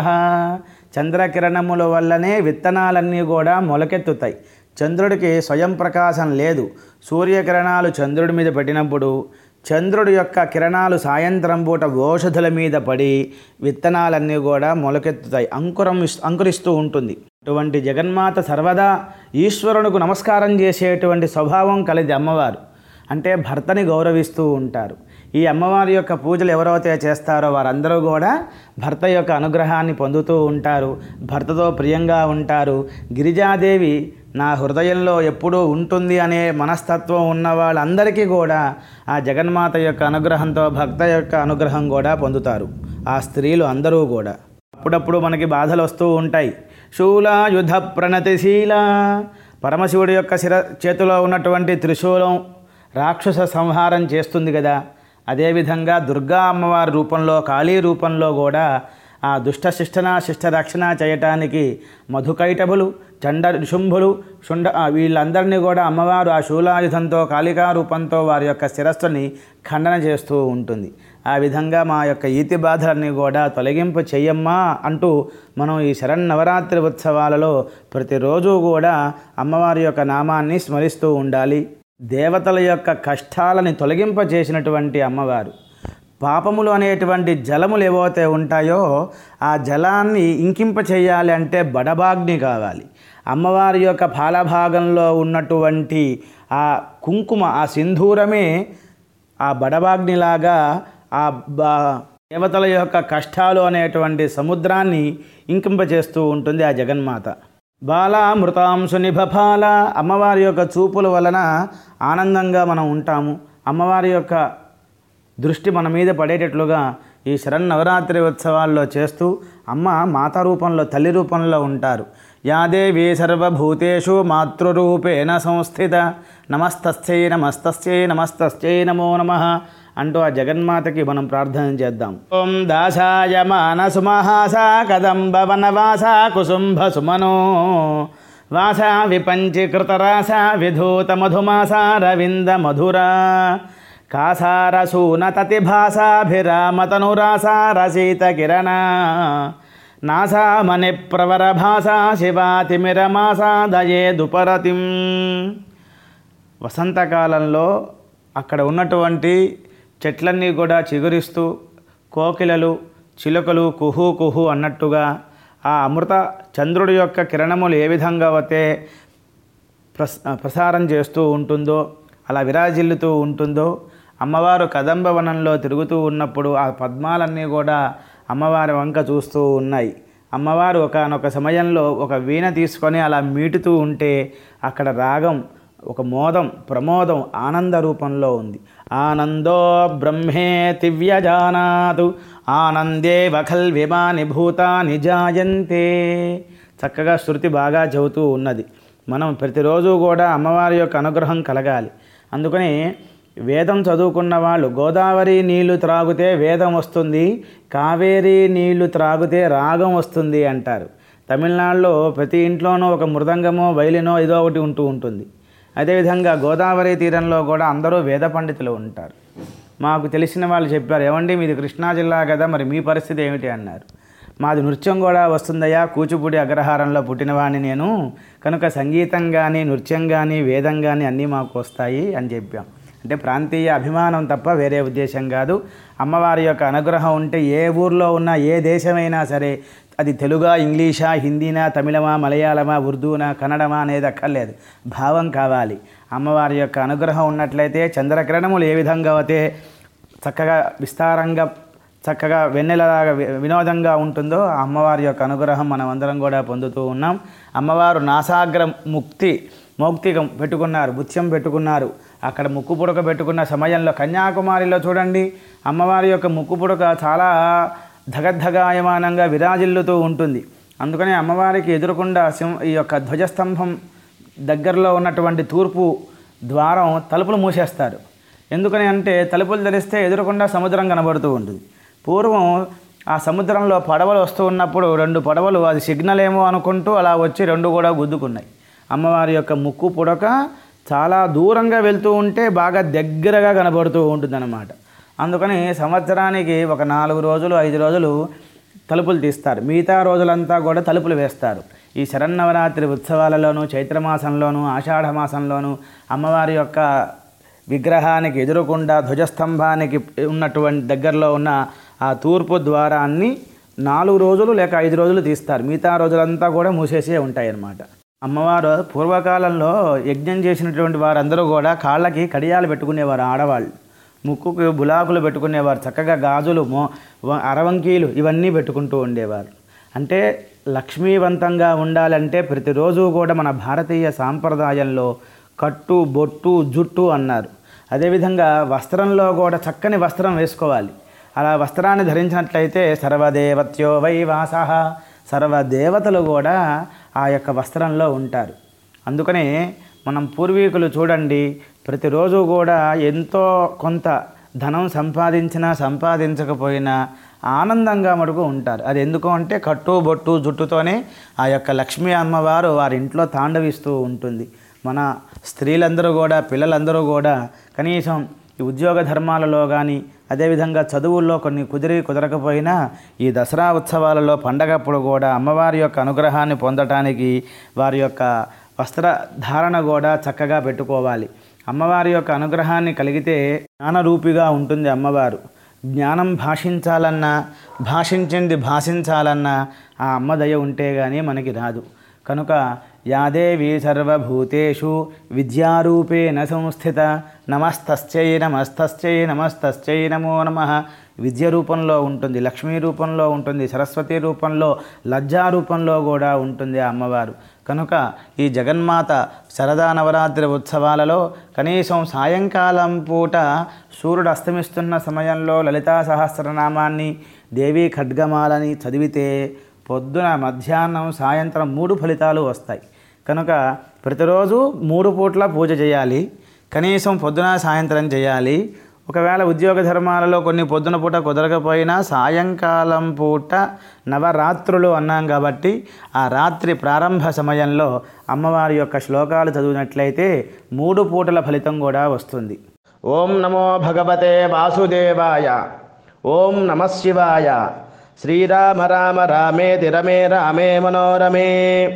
చంద్రకిరణముల వల్లనే విత్తనాలన్నీ కూడా మొలకెత్తుతాయి చంద్రుడికి స్వయం ప్రకాశం లేదు సూర్యకిరణాలు చంద్రుడి మీద పడినప్పుడు చంద్రుడి యొక్క కిరణాలు సాయంత్రం పూట ఓషధుల మీద పడి విత్తనాలన్నీ కూడా మొలకెత్తుతాయి అంకురం ఇస్- అంకురిస్తూ ఉంటుంది అటువంటి జగన్మాత సర్వదా ఈశ్వరునికి నమస్కారం చేసేటువంటి స్వభావం కలిది అమ్మవారు అంటే భర్తని గౌరవిస్తూ ఉంటారు ఈ అమ్మవారి యొక్క పూజలు ఎవరైతే చేస్తారో వారందరూ కూడా భర్త యొక్క అనుగ్రహాన్ని పొందుతూ ఉంటారు భర్తతో ప్రియంగా ఉంటారు గిరిజాదేవి నా హృదయంలో ఎప్పుడూ ఉంటుంది అనే మనస్తత్వం ఉన్న వాళ్ళందరికీ కూడా ఆ జగన్మాత యొక్క అనుగ్రహంతో భక్త యొక్క అనుగ్రహం కూడా పొందుతారు ఆ స్త్రీలు అందరూ కూడా అప్పుడప్పుడు మనకి బాధలు వస్తూ ఉంటాయి శూలాయుధ ప్రణతిశీల పరమశివుడి యొక్క శిర చేతిలో ఉన్నటువంటి త్రిశూలం రాక్షస సంహారం చేస్తుంది కదా అదేవిధంగా దుర్గా అమ్మవారి రూపంలో కాళీ రూపంలో కూడా ఆ దుష్ట శిష్టన శిష్ట రక్షణ చేయటానికి మధుకైటభులు చండ శుంభులు శుండ ఆ వీళ్ళందరినీ కూడా అమ్మవారు ఆ శూలాయుధంతో కాళికా రూపంతో వారి యొక్క శిరస్సుని ఖండన చేస్తూ ఉంటుంది ఆ విధంగా మా యొక్క ఈతి బాధలన్నీ కూడా తొలగింపు చెయ్యమ్మా అంటూ మనం ఈ శరన్నవరాత్రి ఉత్సవాలలో ప్రతిరోజు కూడా అమ్మవారి యొక్క నామాన్ని స్మరిస్తూ ఉండాలి దేవతల యొక్క కష్టాలని తొలగింపచేసినటువంటి అమ్మవారు పాపములు అనేటువంటి జలములు ఏవైతే ఉంటాయో ఆ జలాన్ని ఇంకింప చేయాలి అంటే బడబాగ్ని కావాలి అమ్మవారి యొక్క పాలభాగంలో ఉన్నటువంటి ఆ కుంకుమ ఆ సింధూరమే ఆ బడబాగ్నిలాగా ఆ బ- దేవతల యొక్క కష్టాలు అనేటువంటి సముద్రాన్ని ఇంకింపచేస్తూ ఉంటుంది ఆ జగన్మాత బాలామృతాంశు నిభపాల అమ్మవారి యొక్క చూపుల వలన ఆనందంగా మనం ఉంటాము అమ్మవారి యొక్క దృష్టి మన మీద పడేటట్లుగా ఈ శరన్నవరాత్రి ఉత్సవాల్లో చేస్తూ అమ్మ మాతా రూపంలో తల్లి రూపంలో ఉంటారు యాదేవి సర్వభూతేషు మాతృరూపేణ సంస్థిత నమస్తస్యై నమస్తస్యై నమస్తస్యై నమో నమ అంటూ ఆ జగన్మాతకి మనం ప్రార్థన చేద్దాం ఓం దాసాయ మానసుమహాస కదంబ వనవాస కుసుంభ సుమనో వాస విపంచీకృతరాస విధూత మధుమాస రవింద మధురా కాసారసూనతతిభాసాభిరామతనురాసారసీత కిరణ నాసామణి ప్రవర భాసా శివాతిమిరమాసా దయే దుపరతిం వసంతకాలంలో అక్కడ ఉన్నటువంటి చెట్లన్నీ కూడా చిగురిస్తూ కోకిలలు చిలుకలు కుహు కుహు అన్నట్టుగా ఆ అమృత చంద్రుడి యొక్క కిరణములు ఏ విధంగా అయితే ప్రస్ ప్రసారం చేస్తూ ఉంటుందో అలా విరాజిల్లుతూ ఉంటుందో అమ్మవారు కదంబ వనంలో తిరుగుతూ ఉన్నప్పుడు ఆ పద్మాలన్నీ కూడా అమ్మవారి వంక చూస్తూ ఉన్నాయి అమ్మవారు ఒకనొక సమయంలో ఒక వీణ తీసుకొని అలా మీటుతూ ఉంటే అక్కడ రాగం ఒక మోదం ప్రమోదం ఆనంద రూపంలో ఉంది ఆనందో బ్రహ్మే తివ్యజానాతు ఆనందే వఖల్ విమాని భూతాని జాయంతే చక్కగా శృతి బాగా చెబుతూ ఉన్నది మనం ప్రతిరోజు కూడా అమ్మవారి యొక్క అనుగ్రహం కలగాలి అందుకని వేదం చదువుకున్న వాళ్ళు గోదావరి నీళ్లు త్రాగితే వేదం వస్తుంది కావేరీ నీళ్లు త్రాగితే రాగం వస్తుంది అంటారు తమిళనాడులో ప్రతి ఇంట్లోనూ ఒక మృదంగమో వైలినో ఏదో ఒకటి ఉంటూ ఉంటుంది అదేవిధంగా గోదావరి తీరంలో కూడా అందరూ వేద పండితులు ఉంటారు మాకు తెలిసిన వాళ్ళు చెప్పారు ఏమండి మీది కృష్ణా జిల్లా కదా మరి మీ పరిస్థితి ఏమిటి అన్నారు మాది నృత్యం కూడా వస్తుందయ్యా కూచిపూడి అగ్రహారంలో పుట్టినవాడిని నేను కనుక సంగీతం కానీ నృత్యం కానీ వేదం కానీ అన్నీ మాకు వస్తాయి అని చెప్పాం అంటే ప్రాంతీయ అభిమానం తప్ప వేరే ఉద్దేశం కాదు అమ్మవారి యొక్క అనుగ్రహం ఉంటే ఏ ఊర్లో ఉన్నా ఏ దేశమైనా సరే అది తెలుగా ఇంగ్లీషా హిందీనా తమిళమా మలయాళమా ఉర్దూనా కన్నడమా అనేది అక్కర్లేదు భావం కావాలి అమ్మవారి యొక్క అనుగ్రహం ఉన్నట్లయితే చంద్రకిరణములు ఏ విధంగా అయితే చక్కగా విస్తారంగా చక్కగా వెన్నెలలాగా వి- వినోదంగా ఉంటుందో ఆ అమ్మవారి యొక్క అనుగ్రహం మనం అందరం కూడా పొందుతూ ఉన్నాం అమ్మవారు నాసాగ్ర ముక్తి మౌక్తికం పెట్టుకున్నారు బుత్యం పెట్టుకున్నారు అక్కడ ముక్కు పుడక పెట్టుకున్న సమయంలో కన్యాకుమారిలో చూడండి అమ్మవారి యొక్క ముక్కు పుడక చాలా ధగద్ధగాయమానంగా విరాజిల్లుతూ ఉంటుంది అందుకని అమ్మవారికి ఎదురుకుండా సింహ ఈ యొక్క ధ్వజస్తంభం దగ్గరలో ఉన్నటువంటి తూర్పు ద్వారం తలుపులు మూసేస్తారు ఎందుకని అంటే తలుపులు తెరిస్తే ఎదురకుండా సముద్రం కనబడుతూ ఉంటుంది పూర్వం ఆ సముద్రంలో పడవలు వస్తూ ఉన్నప్పుడు రెండు పడవలు అది సిగ్నల్ ఏమో అనుకుంటూ అలా వచ్చి రెండు కూడా గుద్దుకున్నాయి అమ్మవారి యొక్క ముక్కు పుడక చాలా దూరంగా వెళ్తూ ఉంటే బాగా దగ్గరగా కనబడుతూ ఉంటుందన్నమాట అందుకని సంవత్సరానికి ఒక నాలుగు రోజులు ఐదు రోజులు తలుపులు తీస్తారు మిగతా రోజులంతా కూడా తలుపులు వేస్తారు ఈ శరన్నవరాత్రి ఉత్సవాలలోనూ చైత్రమాసంలోనూ ఆషాఢమాసంలోనూ అమ్మవారి యొక్క విగ్రహానికి ఎదురుకుండా ధ్వజస్తంభానికి ఉన్నటువంటి దగ్గరలో ఉన్న ఆ తూర్పు ద్వారాన్ని నాలుగు రోజులు లేక ఐదు రోజులు తీస్తారు మిగతా రోజులంతా కూడా మూసేసే ఉంటాయి అన్నమాట అమ్మవారు పూర్వకాలంలో యజ్ఞం చేసినటువంటి వారందరూ కూడా కాళ్ళకి కడియాలు పెట్టుకునేవారు ఆడవాళ్ళు ముక్కుకు బులాకులు పెట్టుకునేవారు చక్కగా గాజులు మో వ- అరవంకీలు ఇవన్నీ పెట్టుకుంటూ ఉండేవారు అంటే లక్ష్మీవంతంగా ఉండాలంటే ప్రతిరోజు కూడా మన భారతీయ సాంప్రదాయంలో కట్టు బొట్టు జుట్టు అన్నారు అదేవిధంగా వస్త్రంలో కూడా చక్కని వస్త్రం వేసుకోవాలి అలా వస్త్రాన్ని ధరించినట్లయితే సర్వదేవత్యో వై వాస సర్వదేవతలు కూడా ఆ యొక్క వస్త్రంలో ఉంటారు అందుకనే మనం పూర్వీకులు చూడండి ప్రతిరోజు కూడా ఎంతో కొంత ధనం సంపాదించినా సంపాదించకపోయినా ఆనందంగా మటుకు ఉంటారు అది ఎందుకు అంటే కట్టు బొట్టు జుట్టుతోనే ఆ యొక్క లక్ష్మీ అమ్మవారు వారి ఇంట్లో తాండవిస్తూ ఉంటుంది మన స్త్రీలందరూ కూడా పిల్లలందరూ కూడా కనీసం ఈ ఉద్యోగ ధర్మాలలో కానీ అదేవిధంగా చదువుల్లో కొన్ని కుదిరి కుదరకపోయినా ఈ దసరా ఉత్సవాలలో పండగప్పుడు కూడా అమ్మవారి యొక్క అనుగ్రహాన్ని పొందటానికి వారి యొక్క వస్త్రధారణ కూడా చక్కగా పెట్టుకోవాలి అమ్మవారి యొక్క అనుగ్రహాన్ని కలిగితే జ్ఞానరూపిగా ఉంటుంది అమ్మవారు జ్ఞానం భాషించాలన్నా భాషించింది భాషించాలన్నా ఆ అమ్మ దయ ఉంటే కానీ మనకి రాదు కనుక యాదేవి సర్వభూతేషు విద్యారూపేణ సంస్థిత నమస్తశ్చై నమస్తశ్చై నమస్తశ్చై నమో నమ విద్య రూపంలో ఉంటుంది లక్ష్మీ రూపంలో ఉంటుంది సరస్వతి రూపంలో లజ్జా రూపంలో కూడా ఉంటుంది ఆ అమ్మవారు కనుక ఈ జగన్మాత శరదా నవరాత్రి ఉత్సవాలలో కనీసం సాయంకాలం పూట సూర్యుడు అస్తమిస్తున్న సమయంలో లలితా సహస్రనామాన్ని దేవీ ఖడ్గమాలని చదివితే పొద్దున మధ్యాహ్నం సాయంత్రం మూడు ఫలితాలు వస్తాయి కనుక ప్రతిరోజు మూడు పూట్ల పూజ చేయాలి కనీసం పొద్దున సాయంత్రం చేయాలి ఒకవేళ ఉద్యోగ ధర్మాలలో కొన్ని పొద్దున పూట కుదరకపోయినా సాయంకాలం పూట నవరాత్రులు అన్నాం కాబట్టి ఆ రాత్రి ప్రారంభ సమయంలో అమ్మవారి యొక్క శ్లోకాలు చదివినట్లయితే మూడు పూటల ఫలితం కూడా వస్తుంది ఓం నమో భగవతే వాసుదేవాయ ఓం నమ శివాయ శ్రీరామ రామ రామేతి రమే రామే మనోరమే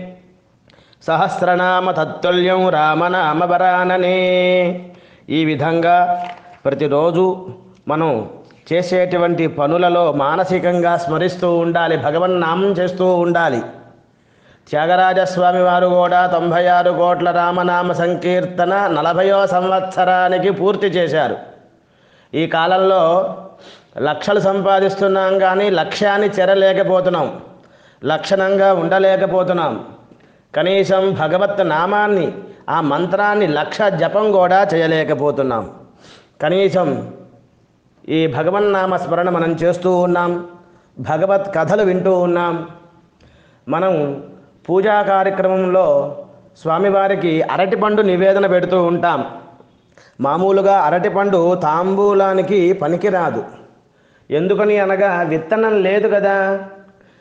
సహస్రనామ తత్తుల్యం రామనామ వరాననే ఈ విధంగా ప్రతిరోజు మనం చేసేటువంటి పనులలో మానసికంగా స్మరిస్తూ ఉండాలి భగవన్నామం చేస్తూ ఉండాలి త్యాగరాజస్వామి వారు కూడా తొంభై ఆరు కోట్ల రామనామ సంకీర్తన నలభయో సంవత్సరానికి పూర్తి చేశారు ఈ కాలంలో లక్షలు సంపాదిస్తున్నాం కానీ లక్ష్యాన్ని చెరలేకపోతున్నాం లక్షణంగా ఉండలేకపోతున్నాం కనీసం భగవత్ నామాన్ని ఆ మంత్రాన్ని లక్ష జపం కూడా చేయలేకపోతున్నాం కనీసం ఈ భగవన్నామ స్మరణ మనం చేస్తూ ఉన్నాం భగవత్ కథలు వింటూ ఉన్నాం మనం పూజా కార్యక్రమంలో స్వామివారికి అరటిపండు నివేదన పెడుతూ ఉంటాం మామూలుగా అరటిపండు తాంబూలానికి పనికిరాదు ఎందుకని అనగా విత్తనం లేదు కదా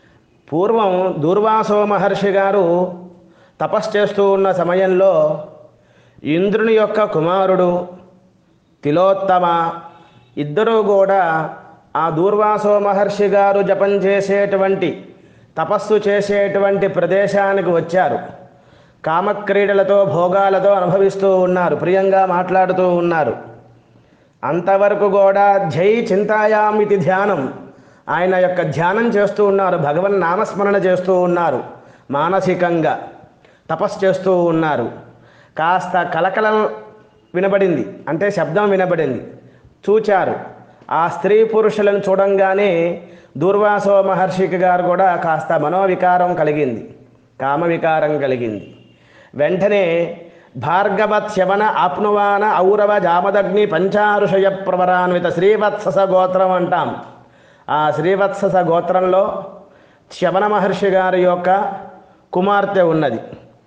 పూర్వం దూర్వాసో మహర్షి గారు తపస్సు చేస్తూ ఉన్న సమయంలో ఇంద్రుని యొక్క కుమారుడు తిలోత్తమ ఇద్దరూ కూడా ఆ దూర్వాసో మహర్షి గారు జపం చేసేటువంటి తపస్సు చేసేటువంటి ప్రదేశానికి వచ్చారు కామక్రీడలతో భోగాలతో అనుభవిస్తూ ఉన్నారు ప్రియంగా మాట్లాడుతూ ఉన్నారు అంతవరకు కూడా జై చింతాయామితి ధ్యానం ఆయన యొక్క ధ్యానం చేస్తూ ఉన్నారు భగవన్ నామస్మరణ చేస్తూ ఉన్నారు మానసికంగా తపస్సు చేస్తూ ఉన్నారు కాస్త కలకలం వినబడింది అంటే శబ్దం వినబడింది చూచారు ఆ స్త్రీ పురుషులను చూడంగానే దూర్వాసో మహర్షికి గారు కూడా కాస్త మనోవికారం కలిగింది కామవికారం కలిగింది వెంటనే భార్గవత్ శవన ఆప్నువాన ఔరవ జామదగ్ని పంచారుషయ ప్రవరాన్విత శ్రీవత్సస గోత్రం అంటాం ఆ శ్రీవత్సస గోత్రంలో శవన మహర్షి గారి యొక్క కుమార్తె ఉన్నది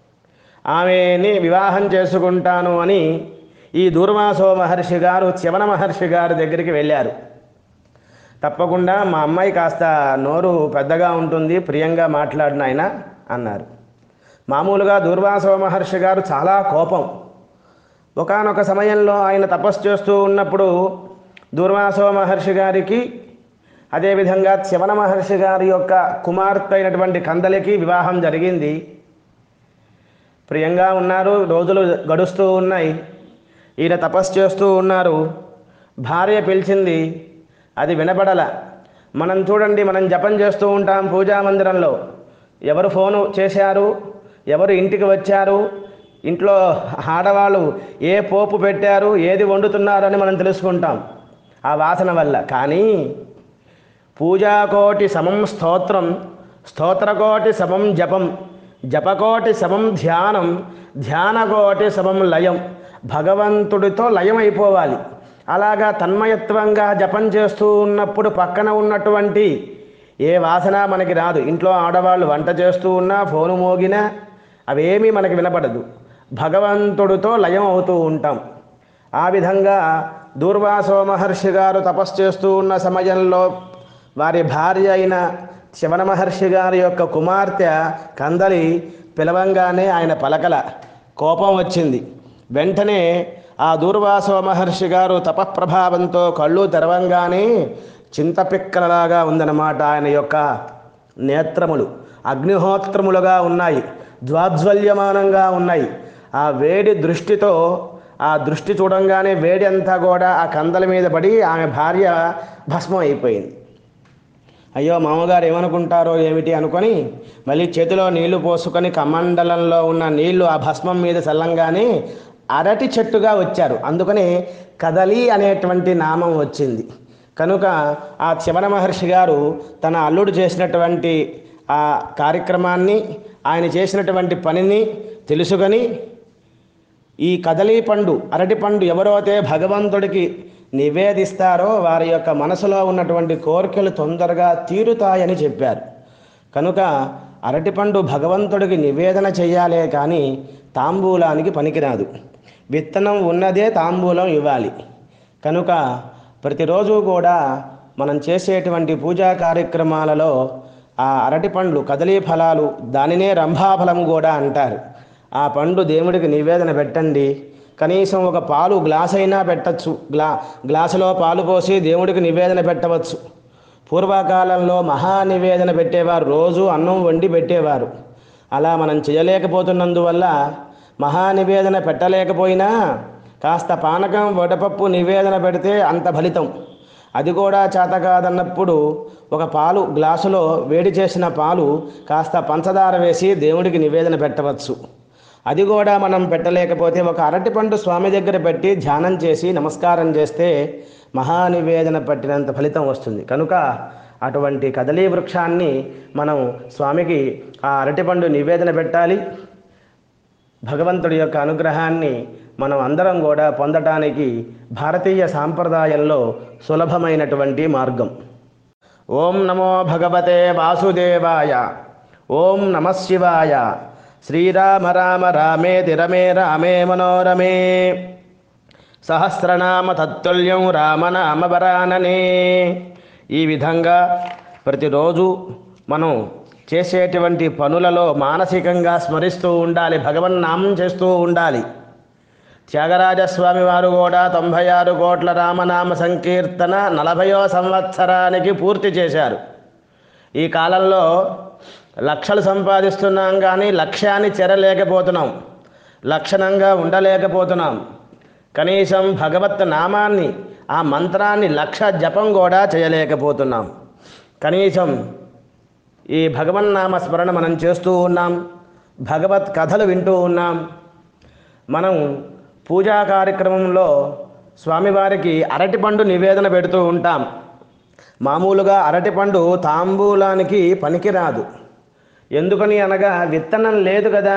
ఆమెని వివాహం చేసుకుంటాను అని ఈ దూర్వాసో మహర్షి గారు శవన మహర్షి గారి దగ్గరికి వెళ్ళారు తప్పకుండా మా అమ్మాయి కాస్త నోరు పెద్దగా ఉంటుంది ప్రియంగా మాట్లాడిన ఆయన అన్నారు మామూలుగా దూర్వాసో మహర్షి గారు చాలా కోపం ఒకానొక సమయంలో ఆయన తపస్సు చేస్తూ ఉన్నప్పుడు దూర్వాసో మహర్షి గారికి అదేవిధంగా శవన మహర్షి గారి యొక్క కుమార్తె అయినటువంటి కందలికి వివాహం జరిగింది ప్రియంగా ఉన్నారు రోజులు గడుస్తూ ఉన్నాయి ఈయన తపస్సు చేస్తూ ఉన్నారు భార్య పిలిచింది అది వినపడల మనం చూడండి మనం జపం చేస్తూ ఉంటాం పూజా మందిరంలో ఎవరు ఫోను చేశారు ఎవరు ఇంటికి వచ్చారు ఇంట్లో ఆడవాళ్ళు ఏ పోపు పెట్టారు ఏది వండుతున్నారు అని మనం తెలుసుకుంటాం ఆ వాసన వల్ల కానీ పూజాకోటి సమం స్తోత్రం స్తోత్రకోటి సమం జపం జపకోటి సమం ధ్యానం ధ్యానకోటి సమం లయం భగవంతుడితో లయం అయిపోవాలి అలాగా తన్మయత్వంగా జపం చేస్తూ ఉన్నప్పుడు పక్కన ఉన్నటువంటి ఏ వాసన మనకి రాదు ఇంట్లో ఆడవాళ్ళు వంట చేస్తూ ఉన్నా ఫోను మోగినా అవేమీ మనకి వినపడదు భగవంతుడితో లయం అవుతూ ఉంటాం ఆ విధంగా దూర్వాసో మహర్షి గారు తపస్సు చేస్తూ ఉన్న సమయంలో వారి భార్య అయిన శవన మహర్షి గారి యొక్క కుమార్తె కందలి పిలవంగానే ఆయన పలకల కోపం వచ్చింది వెంటనే ఆ దూర్వాసో మహర్షి గారు తపఃప్రభావంతో కళ్ళు తెరవంగానే చింతపిక్కలలాగా ఉందన్నమాట ఆయన యొక్క నేత్రములు అగ్నిహోత్రములుగా ఉన్నాయి జ్వాజ్వల్యమానంగా ఉన్నాయి ఆ వేడి దృష్టితో ఆ దృష్టి చూడంగానే వేడి అంతా కూడా ఆ కందల మీద పడి ఆమె భార్య భస్మం అయిపోయింది అయ్యో మామగారు ఏమనుకుంటారో ఏమిటి అనుకొని మళ్ళీ చేతిలో నీళ్లు పోసుకొని కమండలంలో ఉన్న నీళ్లు ఆ భస్మం మీద చల్లంగానే అరటి చెట్టుగా వచ్చారు అందుకని కదలి అనేటువంటి నామం వచ్చింది కనుక ఆ శివన మహర్షి గారు తన అల్లుడు చేసినటువంటి ఆ కార్యక్రమాన్ని ఆయన చేసినటువంటి పనిని తెలుసుకొని ఈ కదలీ పండు అరటి పండు ఎవరైతే భగవంతుడికి నివేదిస్తారో వారి యొక్క మనసులో ఉన్నటువంటి కోరికలు తొందరగా తీరుతాయని చెప్పారు కనుక అరటిపండు భగవంతుడికి నివేదన చేయాలే కానీ తాంబూలానికి పనికిరాదు విత్తనం ఉన్నదే తాంబూలం ఇవ్వాలి కనుక ప్రతిరోజు కూడా మనం చేసేటువంటి పూజా కార్యక్రమాలలో ఆ అరటి పండ్లు కదలీ ఫలాలు దానినే రంభాఫలము కూడా అంటారు ఆ పండు దేవుడికి నివేదన పెట్టండి కనీసం ఒక పాలు గ్లాస్ అయినా పెట్టచ్చు గ్లా గ్లాసులో పాలు పోసి దేవుడికి నివేదన పెట్టవచ్చు పూర్వకాలంలో మహా నివేదన పెట్టేవారు రోజు అన్నం వండి పెట్టేవారు అలా మనం చేయలేకపోతున్నందువల్ల మహా నివేదన పెట్టలేకపోయినా కాస్త పానకం వడపప్పు నివేదన పెడితే అంత ఫలితం అది కూడా చేత కాదన్నప్పుడు ఒక పాలు గ్లాసులో వేడి చేసిన పాలు కాస్త పంచదార వేసి దేవుడికి నివేదన పెట్టవచ్చు అది కూడా మనం పెట్టలేకపోతే ఒక అరటిపండు స్వామి దగ్గర పెట్టి ధ్యానం చేసి నమస్కారం చేస్తే మహానివేదన పట్టినంత ఫలితం వస్తుంది కనుక అటువంటి కదలీ వృక్షాన్ని మనం స్వామికి ఆ అరటిపండు నివేదన పెట్టాలి భగవంతుడి యొక్క అనుగ్రహాన్ని మనం అందరం కూడా పొందటానికి భారతీయ సాంప్రదాయంలో సులభమైనటువంటి మార్గం ఓం నమో భగవతే వాసుదేవాయ ఓం నమ శివాయ శ్రీరామ రామ రామేతి రమే రామే మనోరమే సహస్రనామ తత్తుల్యం రామనామ వరాననే ఈ విధంగా ప్రతిరోజు మనం చేసేటువంటి పనులలో మానసికంగా స్మరిస్తూ ఉండాలి భగవన్నామం చేస్తూ ఉండాలి త్యాగరాజస్వామి వారు కూడా తొంభై ఆరు కోట్ల రామనామ సంకీర్తన నలభయో సంవత్సరానికి పూర్తి చేశారు ఈ కాలంలో లక్షలు సంపాదిస్తున్నాం కానీ లక్ష్యాన్ని చెరలేకపోతున్నాం లక్షణంగా ఉండలేకపోతున్నాం కనీసం భగవత్ నామాన్ని ఆ మంత్రాన్ని లక్ష జపం కూడా చేయలేకపోతున్నాం కనీసం ఈ భగవన్నామ స్మరణ మనం చేస్తూ ఉన్నాం భగవత్ కథలు వింటూ ఉన్నాం మనం పూజా కార్యక్రమంలో స్వామివారికి అరటిపండు నివేదన పెడుతూ ఉంటాం మామూలుగా అరటిపండు తాంబూలానికి పనికిరాదు ఎందుకని అనగా విత్తనం లేదు కదా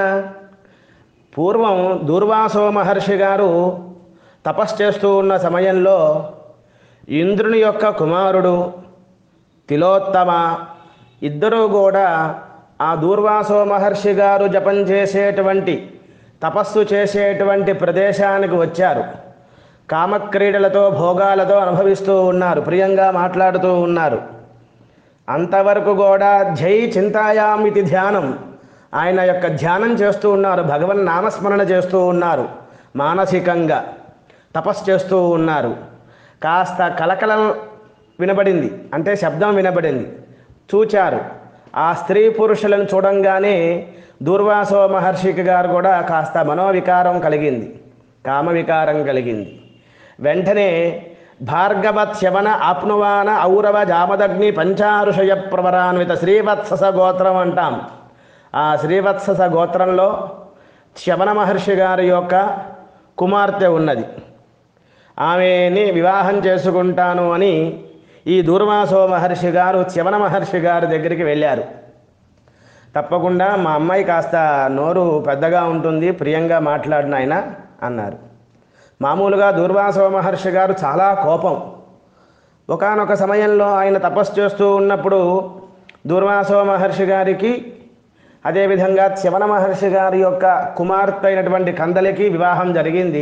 పూర్వం దూర్వాసో మహర్షి గారు తపస్సు చేస్తూ ఉన్న సమయంలో ఇంద్రుని యొక్క కుమారుడు తిలోత్తమ ఇద్దరూ కూడా ఆ దూర్వాసో మహర్షి గారు జపం చేసేటువంటి తపస్సు చేసేటువంటి ప్రదేశానికి వచ్చారు కామక్రీడలతో భోగాలతో అనుభవిస్తూ ఉన్నారు ప్రియంగా మాట్లాడుతూ ఉన్నారు అంతవరకు కూడా జై చింతాయామితి ధ్యానం ఆయన యొక్క ధ్యానం చేస్తూ ఉన్నారు భగవన్ నామస్మరణ చేస్తూ ఉన్నారు మానసికంగా తపస్సు చేస్తూ ఉన్నారు కాస్త కలకలం వినబడింది అంటే శబ్దం వినబడింది చూచారు ఆ స్త్రీ పురుషులను చూడంగానే దూర్వాసో మహర్షికి గారు కూడా కాస్త మనోవికారం కలిగింది కామవికారం కలిగింది వెంటనే భార్గవత్ శవన ఆప్నువాన ఔరవ జామదగ్ని పంచారుషయ ప్రవరాన్విత శ్రీవత్సస గోత్రం అంటాం ఆ శ్రీవత్సస గోత్రంలో శవన మహర్షి గారి యొక్క కుమార్తె ఉన్నది ఆమెని వివాహం చేసుకుంటాను అని ఈ దూర్వాసో మహర్షి గారు శవన మహర్షి గారి దగ్గరికి వెళ్ళారు తప్పకుండా మా అమ్మాయి కాస్త నోరు పెద్దగా ఉంటుంది ప్రియంగా మాట్లాడిన ఆయన అన్నారు మామూలుగా దూర్వాసో మహర్షి గారు చాలా కోపం ఒకానొక సమయంలో ఆయన తపస్సు చేస్తూ ఉన్నప్పుడు దూర్వాసో మహర్షి గారికి అదేవిధంగా శవన మహర్షి గారి యొక్క కుమార్తె అయినటువంటి కందలికి వివాహం జరిగింది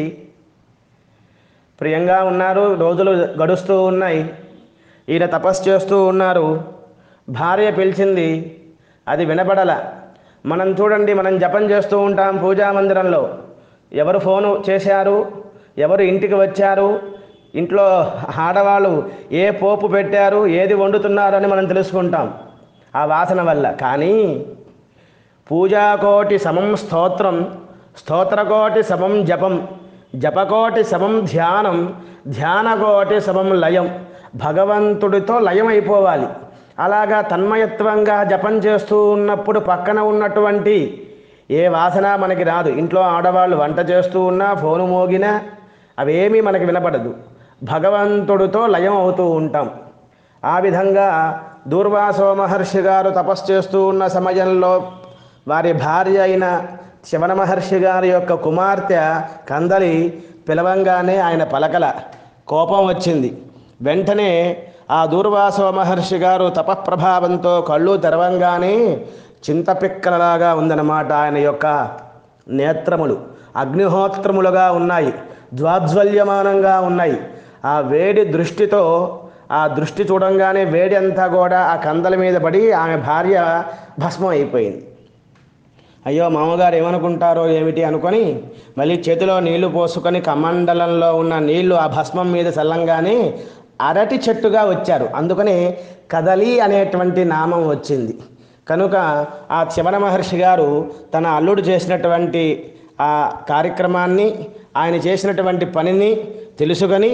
ప్రియంగా ఉన్నారు రోజులు గడుస్తూ ఉన్నాయి ఈయన తపస్సు చేస్తూ ఉన్నారు భార్య పిలిచింది అది వినపడల మనం చూడండి మనం జపం చేస్తూ ఉంటాం పూజా మందిరంలో ఎవరు ఫోను చేశారు ఎవరు ఇంటికి వచ్చారు ఇంట్లో ఆడవాళ్ళు ఏ పోపు పెట్టారు ఏది వండుతున్నారు అని మనం తెలుసుకుంటాం ఆ వాసన వల్ల కానీ పూజాకోటి సమం స్తోత్రం స్తోత్రకోటి సమం జపం జపకోటి సమం ధ్యానం ధ్యానకోటి సమం లయం భగవంతుడితో లయం అయిపోవాలి అలాగా తన్మయత్వంగా జపం చేస్తూ ఉన్నప్పుడు పక్కన ఉన్నటువంటి ఏ వాసన మనకి రాదు ఇంట్లో ఆడవాళ్ళు వంట చేస్తూ ఉన్నా ఫోను మోగినా అవేమీ మనకి వినపడదు భగవంతుడితో లయం అవుతూ ఉంటాం ఆ విధంగా దూర్వాసో మహర్షి గారు తపస్సు చేస్తూ ఉన్న సమయంలో వారి భార్య అయిన శవన మహర్షి గారి యొక్క కుమార్తె కందలి పిలవంగానే ఆయన పలకల కోపం వచ్చింది వెంటనే ఆ దూర్వాసో మహర్షి గారు తపఃప్రభావంతో కళ్ళు తెరవంగానే చింతపిక్కలలాగా ఉందన్నమాట ఆయన యొక్క నేత్రములు అగ్నిహోత్రములుగా ఉన్నాయి ద్వాజ్వల్యమానంగా ఉన్నాయి ఆ వేడి దృష్టితో ఆ దృష్టి చూడంగానే వేడి అంతా కూడా ఆ కందల మీద పడి ఆమె భార్య భస్మం అయిపోయింది అయ్యో మామగారు ఏమనుకుంటారో ఏమిటి అనుకొని మళ్ళీ చేతిలో నీళ్లు పోసుకొని కమండలంలో ఉన్న నీళ్లు ఆ భస్మం మీద చల్లంగానే అరటి చెట్టుగా వచ్చారు అందుకని కదలి అనేటువంటి నామం వచ్చింది కనుక ఆ శవన మహర్షి గారు తన అల్లుడు చేసినటువంటి ఆ కార్యక్రమాన్ని ఆయన చేసినటువంటి పనిని తెలుసుకొని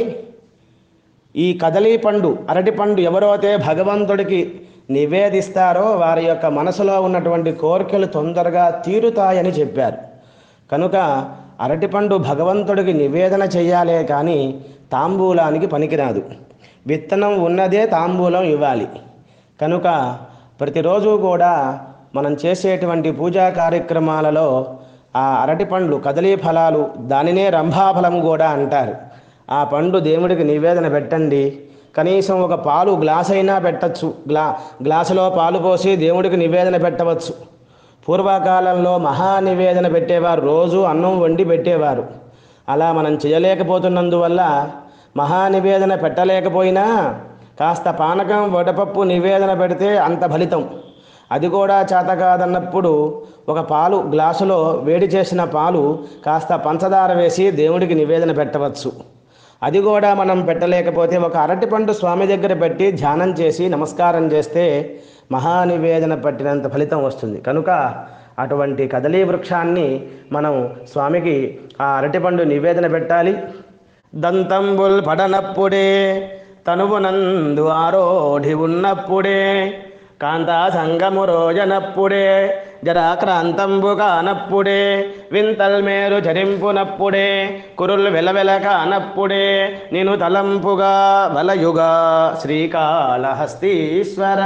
ఈ కదలీ పండు అరటి పండు ఎవరైతే భగవంతుడికి నివేదిస్తారో వారి యొక్క మనసులో ఉన్నటువంటి కోరికలు తొందరగా తీరుతాయని చెప్పారు కనుక అరటిపండు భగవంతుడికి నివేదన చేయాలే కానీ తాంబూలానికి పనికిరాదు విత్తనం ఉన్నదే తాంబూలం ఇవ్వాలి కనుక ప్రతిరోజు కూడా మనం చేసేటువంటి పూజా కార్యక్రమాలలో ఆ అరటి పండ్లు కదలీ ఫలాలు దానినే రంభాఫలము కూడా అంటారు ఆ పండు దేవుడికి నివేదన పెట్టండి కనీసం ఒక పాలు గ్లాస్ అయినా పెట్టచ్చు గ్లా గ్లాసులో పాలు పోసి దేవుడికి నివేదన పెట్టవచ్చు పూర్వకాలంలో మహా నివేదన పెట్టేవారు రోజు అన్నం వండి పెట్టేవారు అలా మనం చేయలేకపోతున్నందువల్ల మహా నివేదన పెట్టలేకపోయినా కాస్త పానకం వడపప్పు నివేదన పెడితే అంత ఫలితం అది కూడా చేత కాదన్నప్పుడు ఒక పాలు గ్లాసులో వేడి చేసిన పాలు కాస్త పంచదార వేసి దేవుడికి నివేదన పెట్టవచ్చు అది కూడా మనం పెట్టలేకపోతే ఒక అరటిపండు స్వామి దగ్గర పెట్టి ధ్యానం చేసి నమస్కారం చేస్తే మహానివేదన పట్టినంత ఫలితం వస్తుంది కనుక అటువంటి కదలీ వృక్షాన్ని మనం స్వామికి ఆ అరటిపండు నివేదన పెట్టాలి దంతంబుల్ పడనప్పుడే తనువునందు ఆరోఢి ఉన్నప్పుడే కాంతా సంగము రోజనప్పుడే జరాక్రాంతంబు కానప్పుడే వింతల్ మేరు చరింపునప్పుడే కురుల్ వెలవెల కానప్పుడే నేను తలంపుగా వలయుగా శ్రీకాళహస్తీశ్వర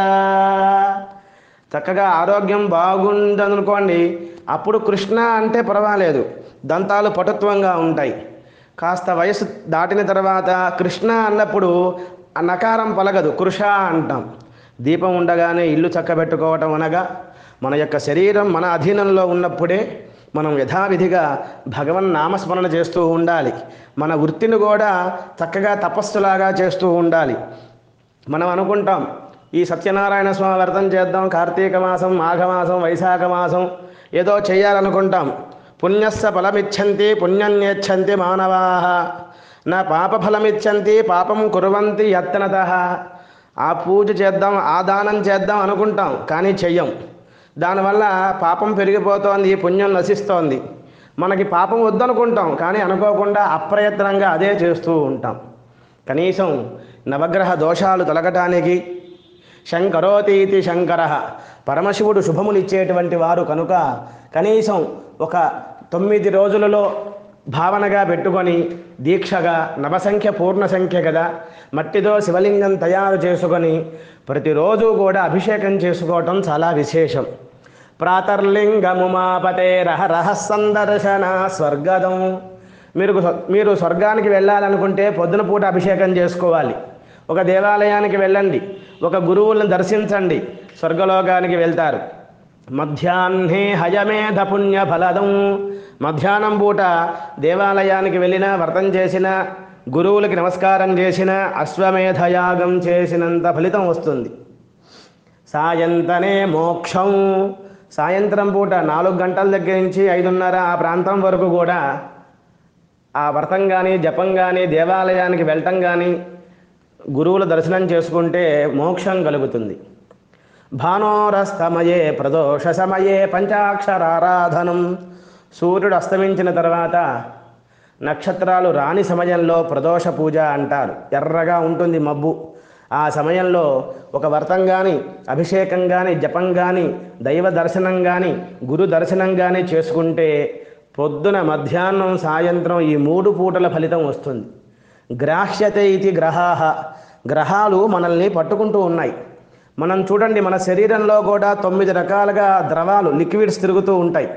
చక్కగా ఆరోగ్యం బాగుందనుకోండి అప్పుడు కృష్ణ అంటే పర్వాలేదు దంతాలు పటుత్వంగా ఉంటాయి కాస్త వయసు దాటిన తర్వాత కృష్ణ అన్నప్పుడు ఆ నకారం పలగదు కృష అంటాం దీపం ఉండగానే ఇల్లు చక్కబెట్టుకోవటం అనగా మన యొక్క శరీరం మన అధీనంలో ఉన్నప్పుడే మనం యథావిధిగా భగవన్ నామస్మరణ చేస్తూ ఉండాలి మన వృత్తిని కూడా చక్కగా తపస్సులాగా చేస్తూ ఉండాలి మనం అనుకుంటాం ఈ సత్యనారాయణ స్వామి వ్రతం చేద్దాం కార్తీక మాసం మాఘమాసం వైశాఖ మాసం ఏదో చేయాలనుకుంటాం పుణ్యస్స ఫలమిచ్చంతి పుణ్యన్యచ్చంతి మానవా నా పాప ఫలమిచ్చంతి పాపం కుర్వంతి యత్నత ఆ పూజ చేద్దాం ఆ దానం చేద్దాం అనుకుంటాం కానీ చెయ్యం దానివల్ల పాపం పెరిగిపోతోంది పుణ్యం నశిస్తోంది మనకి పాపం వద్దనుకుంటాం కానీ అనుకోకుండా అప్రయత్నంగా అదే చేస్తూ ఉంటాం కనీసం నవగ్రహ దోషాలు తొలగటానికి శంకరోతీతి శంకర పరమశివుడు శుభములిచ్చేటువంటి వారు కనుక కనీసం ఒక తొమ్మిది రోజులలో భావనగా పెట్టుకొని దీక్షగా నవసంఖ్య పూర్ణ సంఖ్య కదా మట్టితో శివలింగం తయారు చేసుకొని ప్రతిరోజు కూడా అభిషేకం చేసుకోవటం చాలా విశేషం ప్రాతర్లింగముమాపతే రహ రహ సందర్శన స్వర్గదం మీరు మీరు స్వర్గానికి వెళ్ళాలనుకుంటే పొద్దున పూట అభిషేకం చేసుకోవాలి ఒక దేవాలయానికి వెళ్ళండి ఒక గురువులను దర్శించండి స్వర్గలోకానికి వెళ్తారు మధ్యాహ్నే హయమేధ పుణ్య ఫలదం మధ్యాహ్నం పూట దేవాలయానికి వెళ్ళినా వ్రతం చేసిన గురువులకి నమస్కారం చేసిన అశ్వమేధయాగం చేసినంత ఫలితం వస్తుంది సాయంతనే మోక్షం సాయంత్రం పూట నాలుగు గంటల దగ్గర నుంచి ఐదున్నర ఆ ప్రాంతం వరకు కూడా ఆ వ్రతం కానీ జపం కానీ దేవాలయానికి వెళ్ళటం కానీ గురువుల దర్శనం చేసుకుంటే మోక్షం కలుగుతుంది భానోరస్తమయే ప్రదోష సమయే పంచాక్షరారాధనం సూర్యుడు అస్తమించిన తర్వాత నక్షత్రాలు రాని సమయంలో ప్రదోష పూజ అంటారు ఎర్రగా ఉంటుంది మబ్బు ఆ సమయంలో ఒక వ్రతం కానీ అభిషేకం కానీ జపం కానీ దైవ దర్శనం కానీ గురు దర్శనం కానీ చేసుకుంటే పొద్దున మధ్యాహ్నం సాయంత్రం ఈ మూడు పూటల ఫలితం వస్తుంది గ్రాహ్యత ఇది గ్రహాహ గ్రహాలు మనల్ని పట్టుకుంటూ ఉన్నాయి మనం చూడండి మన శరీరంలో కూడా తొమ్మిది రకాలుగా ద్రవాలు లిక్విడ్స్ తిరుగుతూ ఉంటాయి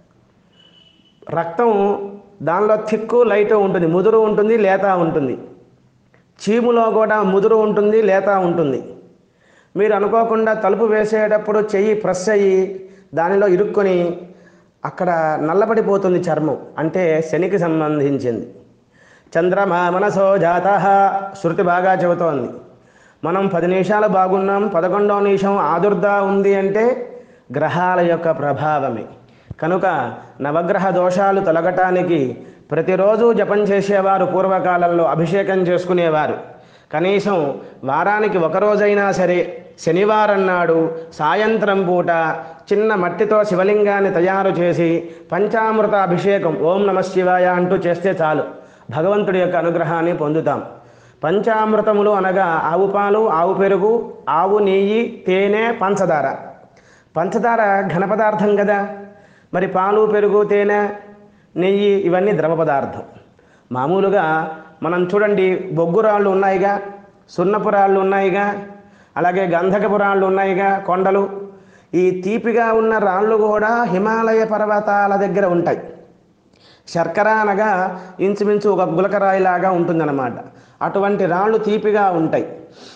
రక్తం దానిలో థిక్కు లైట్ ఉంటుంది ముదురు ఉంటుంది లేత ఉంటుంది చీములో కూడా ముదురు ఉంటుంది లేత ఉంటుంది మీరు అనుకోకుండా తలుపు వేసేటప్పుడు చెయ్యి ప్రెస్ అయ్యి దానిలో ఇరుక్కొని అక్కడ నల్లబడిపోతుంది చర్మం అంటే శనికి సంబంధించింది చంద్రమా మనసో జాత శృతి బాగా చెబుతోంది మనం పది నిమిషాలు బాగున్నాం పదకొండవ నిమిషం ఆదుర్దా ఉంది అంటే గ్రహాల యొక్క ప్రభావమే కనుక నవగ్రహ దోషాలు తొలగటానికి ప్రతిరోజు జపం చేసేవారు పూర్వకాలంలో అభిషేకం చేసుకునేవారు కనీసం వారానికి ఒక రోజైనా సరే శనివారం నాడు సాయంత్రం పూట చిన్న మట్టితో శివలింగాన్ని తయారు చేసి పంచామృత అభిషేకం ఓం నమ శివాయ అంటూ చేస్తే చాలు భగవంతుడి యొక్క అనుగ్రహాన్ని పొందుతాం పంచామృతములు అనగా ఆవు పాలు ఆవు పెరుగు ఆవు నెయ్యి తేనె పంచదార పంచదార ఘన పదార్థం కదా మరి పాలు పెరుగు తేనె నెయ్యి ఇవన్నీ ద్రవ పదార్థం మామూలుగా మనం చూడండి బొగ్గు రాళ్ళు ఉన్నాయిగా సున్నపు రాళ్ళు ఉన్నాయిగా అలాగే గంధకపు రాళ్ళు ఉన్నాయిగా కొండలు ఈ తీపిగా ఉన్న రాళ్ళు కూడా హిమాలయ పర్వతాల దగ్గర ఉంటాయి శర్కర అనగా ఇంచుమించు ఒక గులకరాయిలాగా ఉంటుందన్నమాట అటువంటి రాళ్ళు తీపిగా ఉంటాయి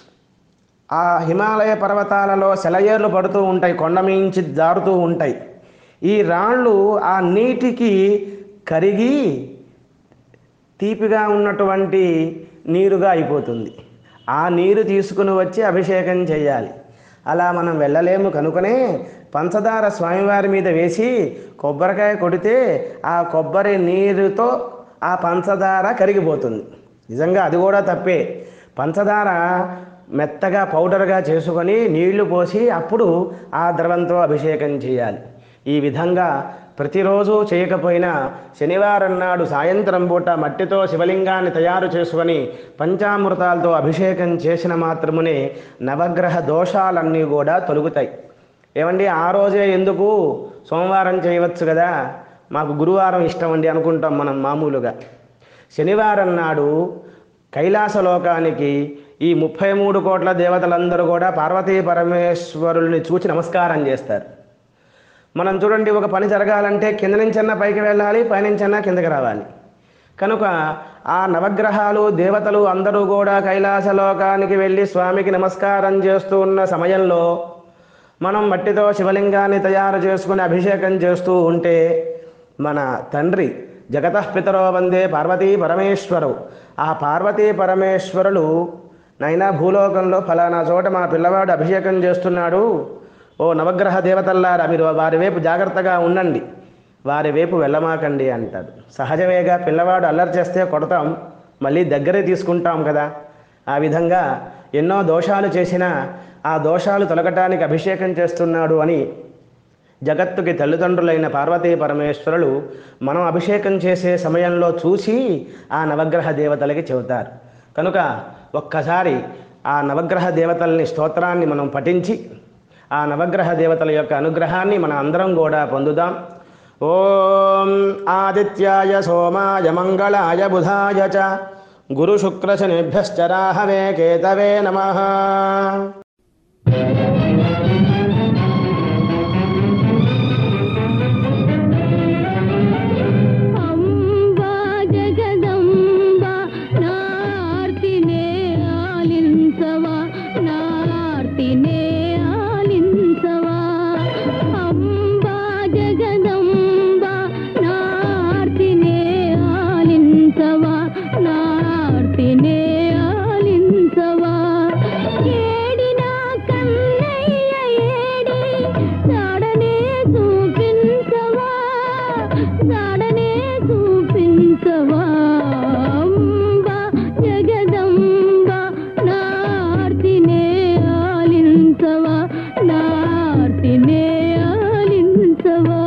ఆ హిమాలయ పర్వతాలలో సెలయేర్లు పడుతూ ఉంటాయి కొండ మించి జారుతూ ఉంటాయి ఈ రాళ్ళు ఆ నీటికి కరిగి తీపిగా ఉన్నటువంటి నీరుగా అయిపోతుంది ఆ నీరు తీసుకుని వచ్చి అభిషేకం చేయాలి అలా మనం వెళ్ళలేము కనుకనే పంచదార స్వామివారి మీద వేసి కొబ్బరికాయ కొడితే ఆ కొబ్బరి నీరుతో ఆ పంచదార కరిగిపోతుంది నిజంగా అది కూడా తప్పే పంచదార మెత్తగా పౌడర్గా చేసుకొని నీళ్లు పోసి అప్పుడు ఆ ద్రవంతో అభిషేకం చేయాలి ఈ విధంగా ప్రతిరోజు చేయకపోయినా శనివారం నాడు సాయంత్రం పూట మట్టితో శివలింగాన్ని తయారు చేసుకొని పంచామృతాలతో అభిషేకం చేసిన మాత్రమునే నవగ్రహ దోషాలన్నీ కూడా తొలుగుతాయి ఏమండి ఆ రోజే ఎందుకు సోమవారం చేయవచ్చు కదా మాకు గురువారం ఇష్టం అండి అనుకుంటాం మనం మామూలుగా శనివారం నాడు కైలాసలోకానికి ఈ ముప్పై మూడు కోట్ల దేవతలందరూ కూడా పార్వతీ పరమేశ్వరుల్ని చూచి నమస్కారం చేస్తారు మనం చూడండి ఒక పని జరగాలంటే కింద నుంచన్నా పైకి వెళ్ళాలి పైనుంచన్నా కిందకి రావాలి కనుక ఆ నవగ్రహాలు దేవతలు అందరూ కూడా కైలాసలోకానికి వెళ్ళి స్వామికి నమస్కారం చేస్తూ ఉన్న సమయంలో మనం మట్టితో శివలింగాన్ని తయారు చేసుకుని అభిషేకం చేస్తూ ఉంటే మన తండ్రి జగతఃపితరో వందే పార్వతీ పరమేశ్వరు ఆ పార్వతీ పరమేశ్వరులు నైనా భూలోకంలో ఫలానా చోట మా పిల్లవాడు అభిషేకం చేస్తున్నాడు ఓ నవగ్రహ దేవతల్లారా మీరు వారి వైపు జాగ్రత్తగా ఉండండి వారి వైపు వెళ్ళమాకండి అంటారు సహజమేగా పిల్లవాడు అల్లరి చేస్తే కొడతాం మళ్ళీ దగ్గరే తీసుకుంటాం కదా ఆ విధంగా ఎన్నో దోషాలు చేసినా ఆ దోషాలు తొలగటానికి అభిషేకం చేస్తున్నాడు అని జగత్తుకి తల్లిదండ్రులైన పార్వతీ పరమేశ్వరులు మనం అభిషేకం చేసే సమయంలో చూసి ఆ నవగ్రహ దేవతలకి చెబుతారు కనుక ఒక్కసారి ఆ నవగ్రహ దేవతల్ని స్తోత్రాన్ని మనం పఠించి ఆ నవగ్రహ దేవతల యొక్క అనుగ్రహాన్ని మన అందరం కూడా పొందుదాం ఓం ఆదిత్యాయ సోమాయ మంగళాయ బుధాయ చ గురు శుక్ర శనిభ్యశ్చ రాహవే కేతవే నమః అంబా జగదంబా నార్తినే ఆలించవా నార్తినే ఆలించవా అంబా జగదంబా నార్తినే ఆలించవా నార్తినే ఆలించవా ఏడినా కన్నయ్య ఏడి జాడనే చూపించవా జాడనే చూపించవా అంబా జగదంబా నార్తినే ఆలించవా నార్తినే ఆలించవా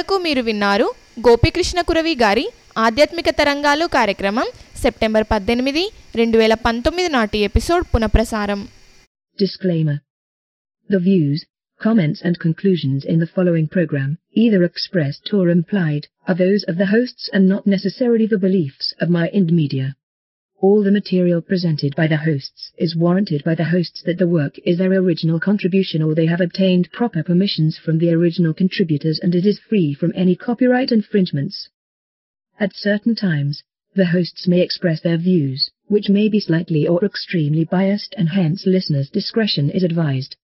ఇంతవరకు మీరు విన్నారు గోపికృష్ణ కురవి గారి ఆధ్యాత్మిక తరంగాలు కార్యక్రమం సెప్టెంబర్ పద్దెనిమిది రెండు వేల పంతొమ్మిది నాటి ఎపిసోడ్ పునఃప్రసారం Disclaimer. The views, comments and conclusions in the following program, either expressed or implied, are those of the hosts and not necessarily the beliefs of my Ind Media. All the material presented by the hosts is warranted by the hosts that the work is their original contribution or they have obtained proper permissions from the original contributors and it is free from any copyright infringements. At certain times, the hosts may express their views, which may be slightly or extremely biased and hence listeners' discretion is advised.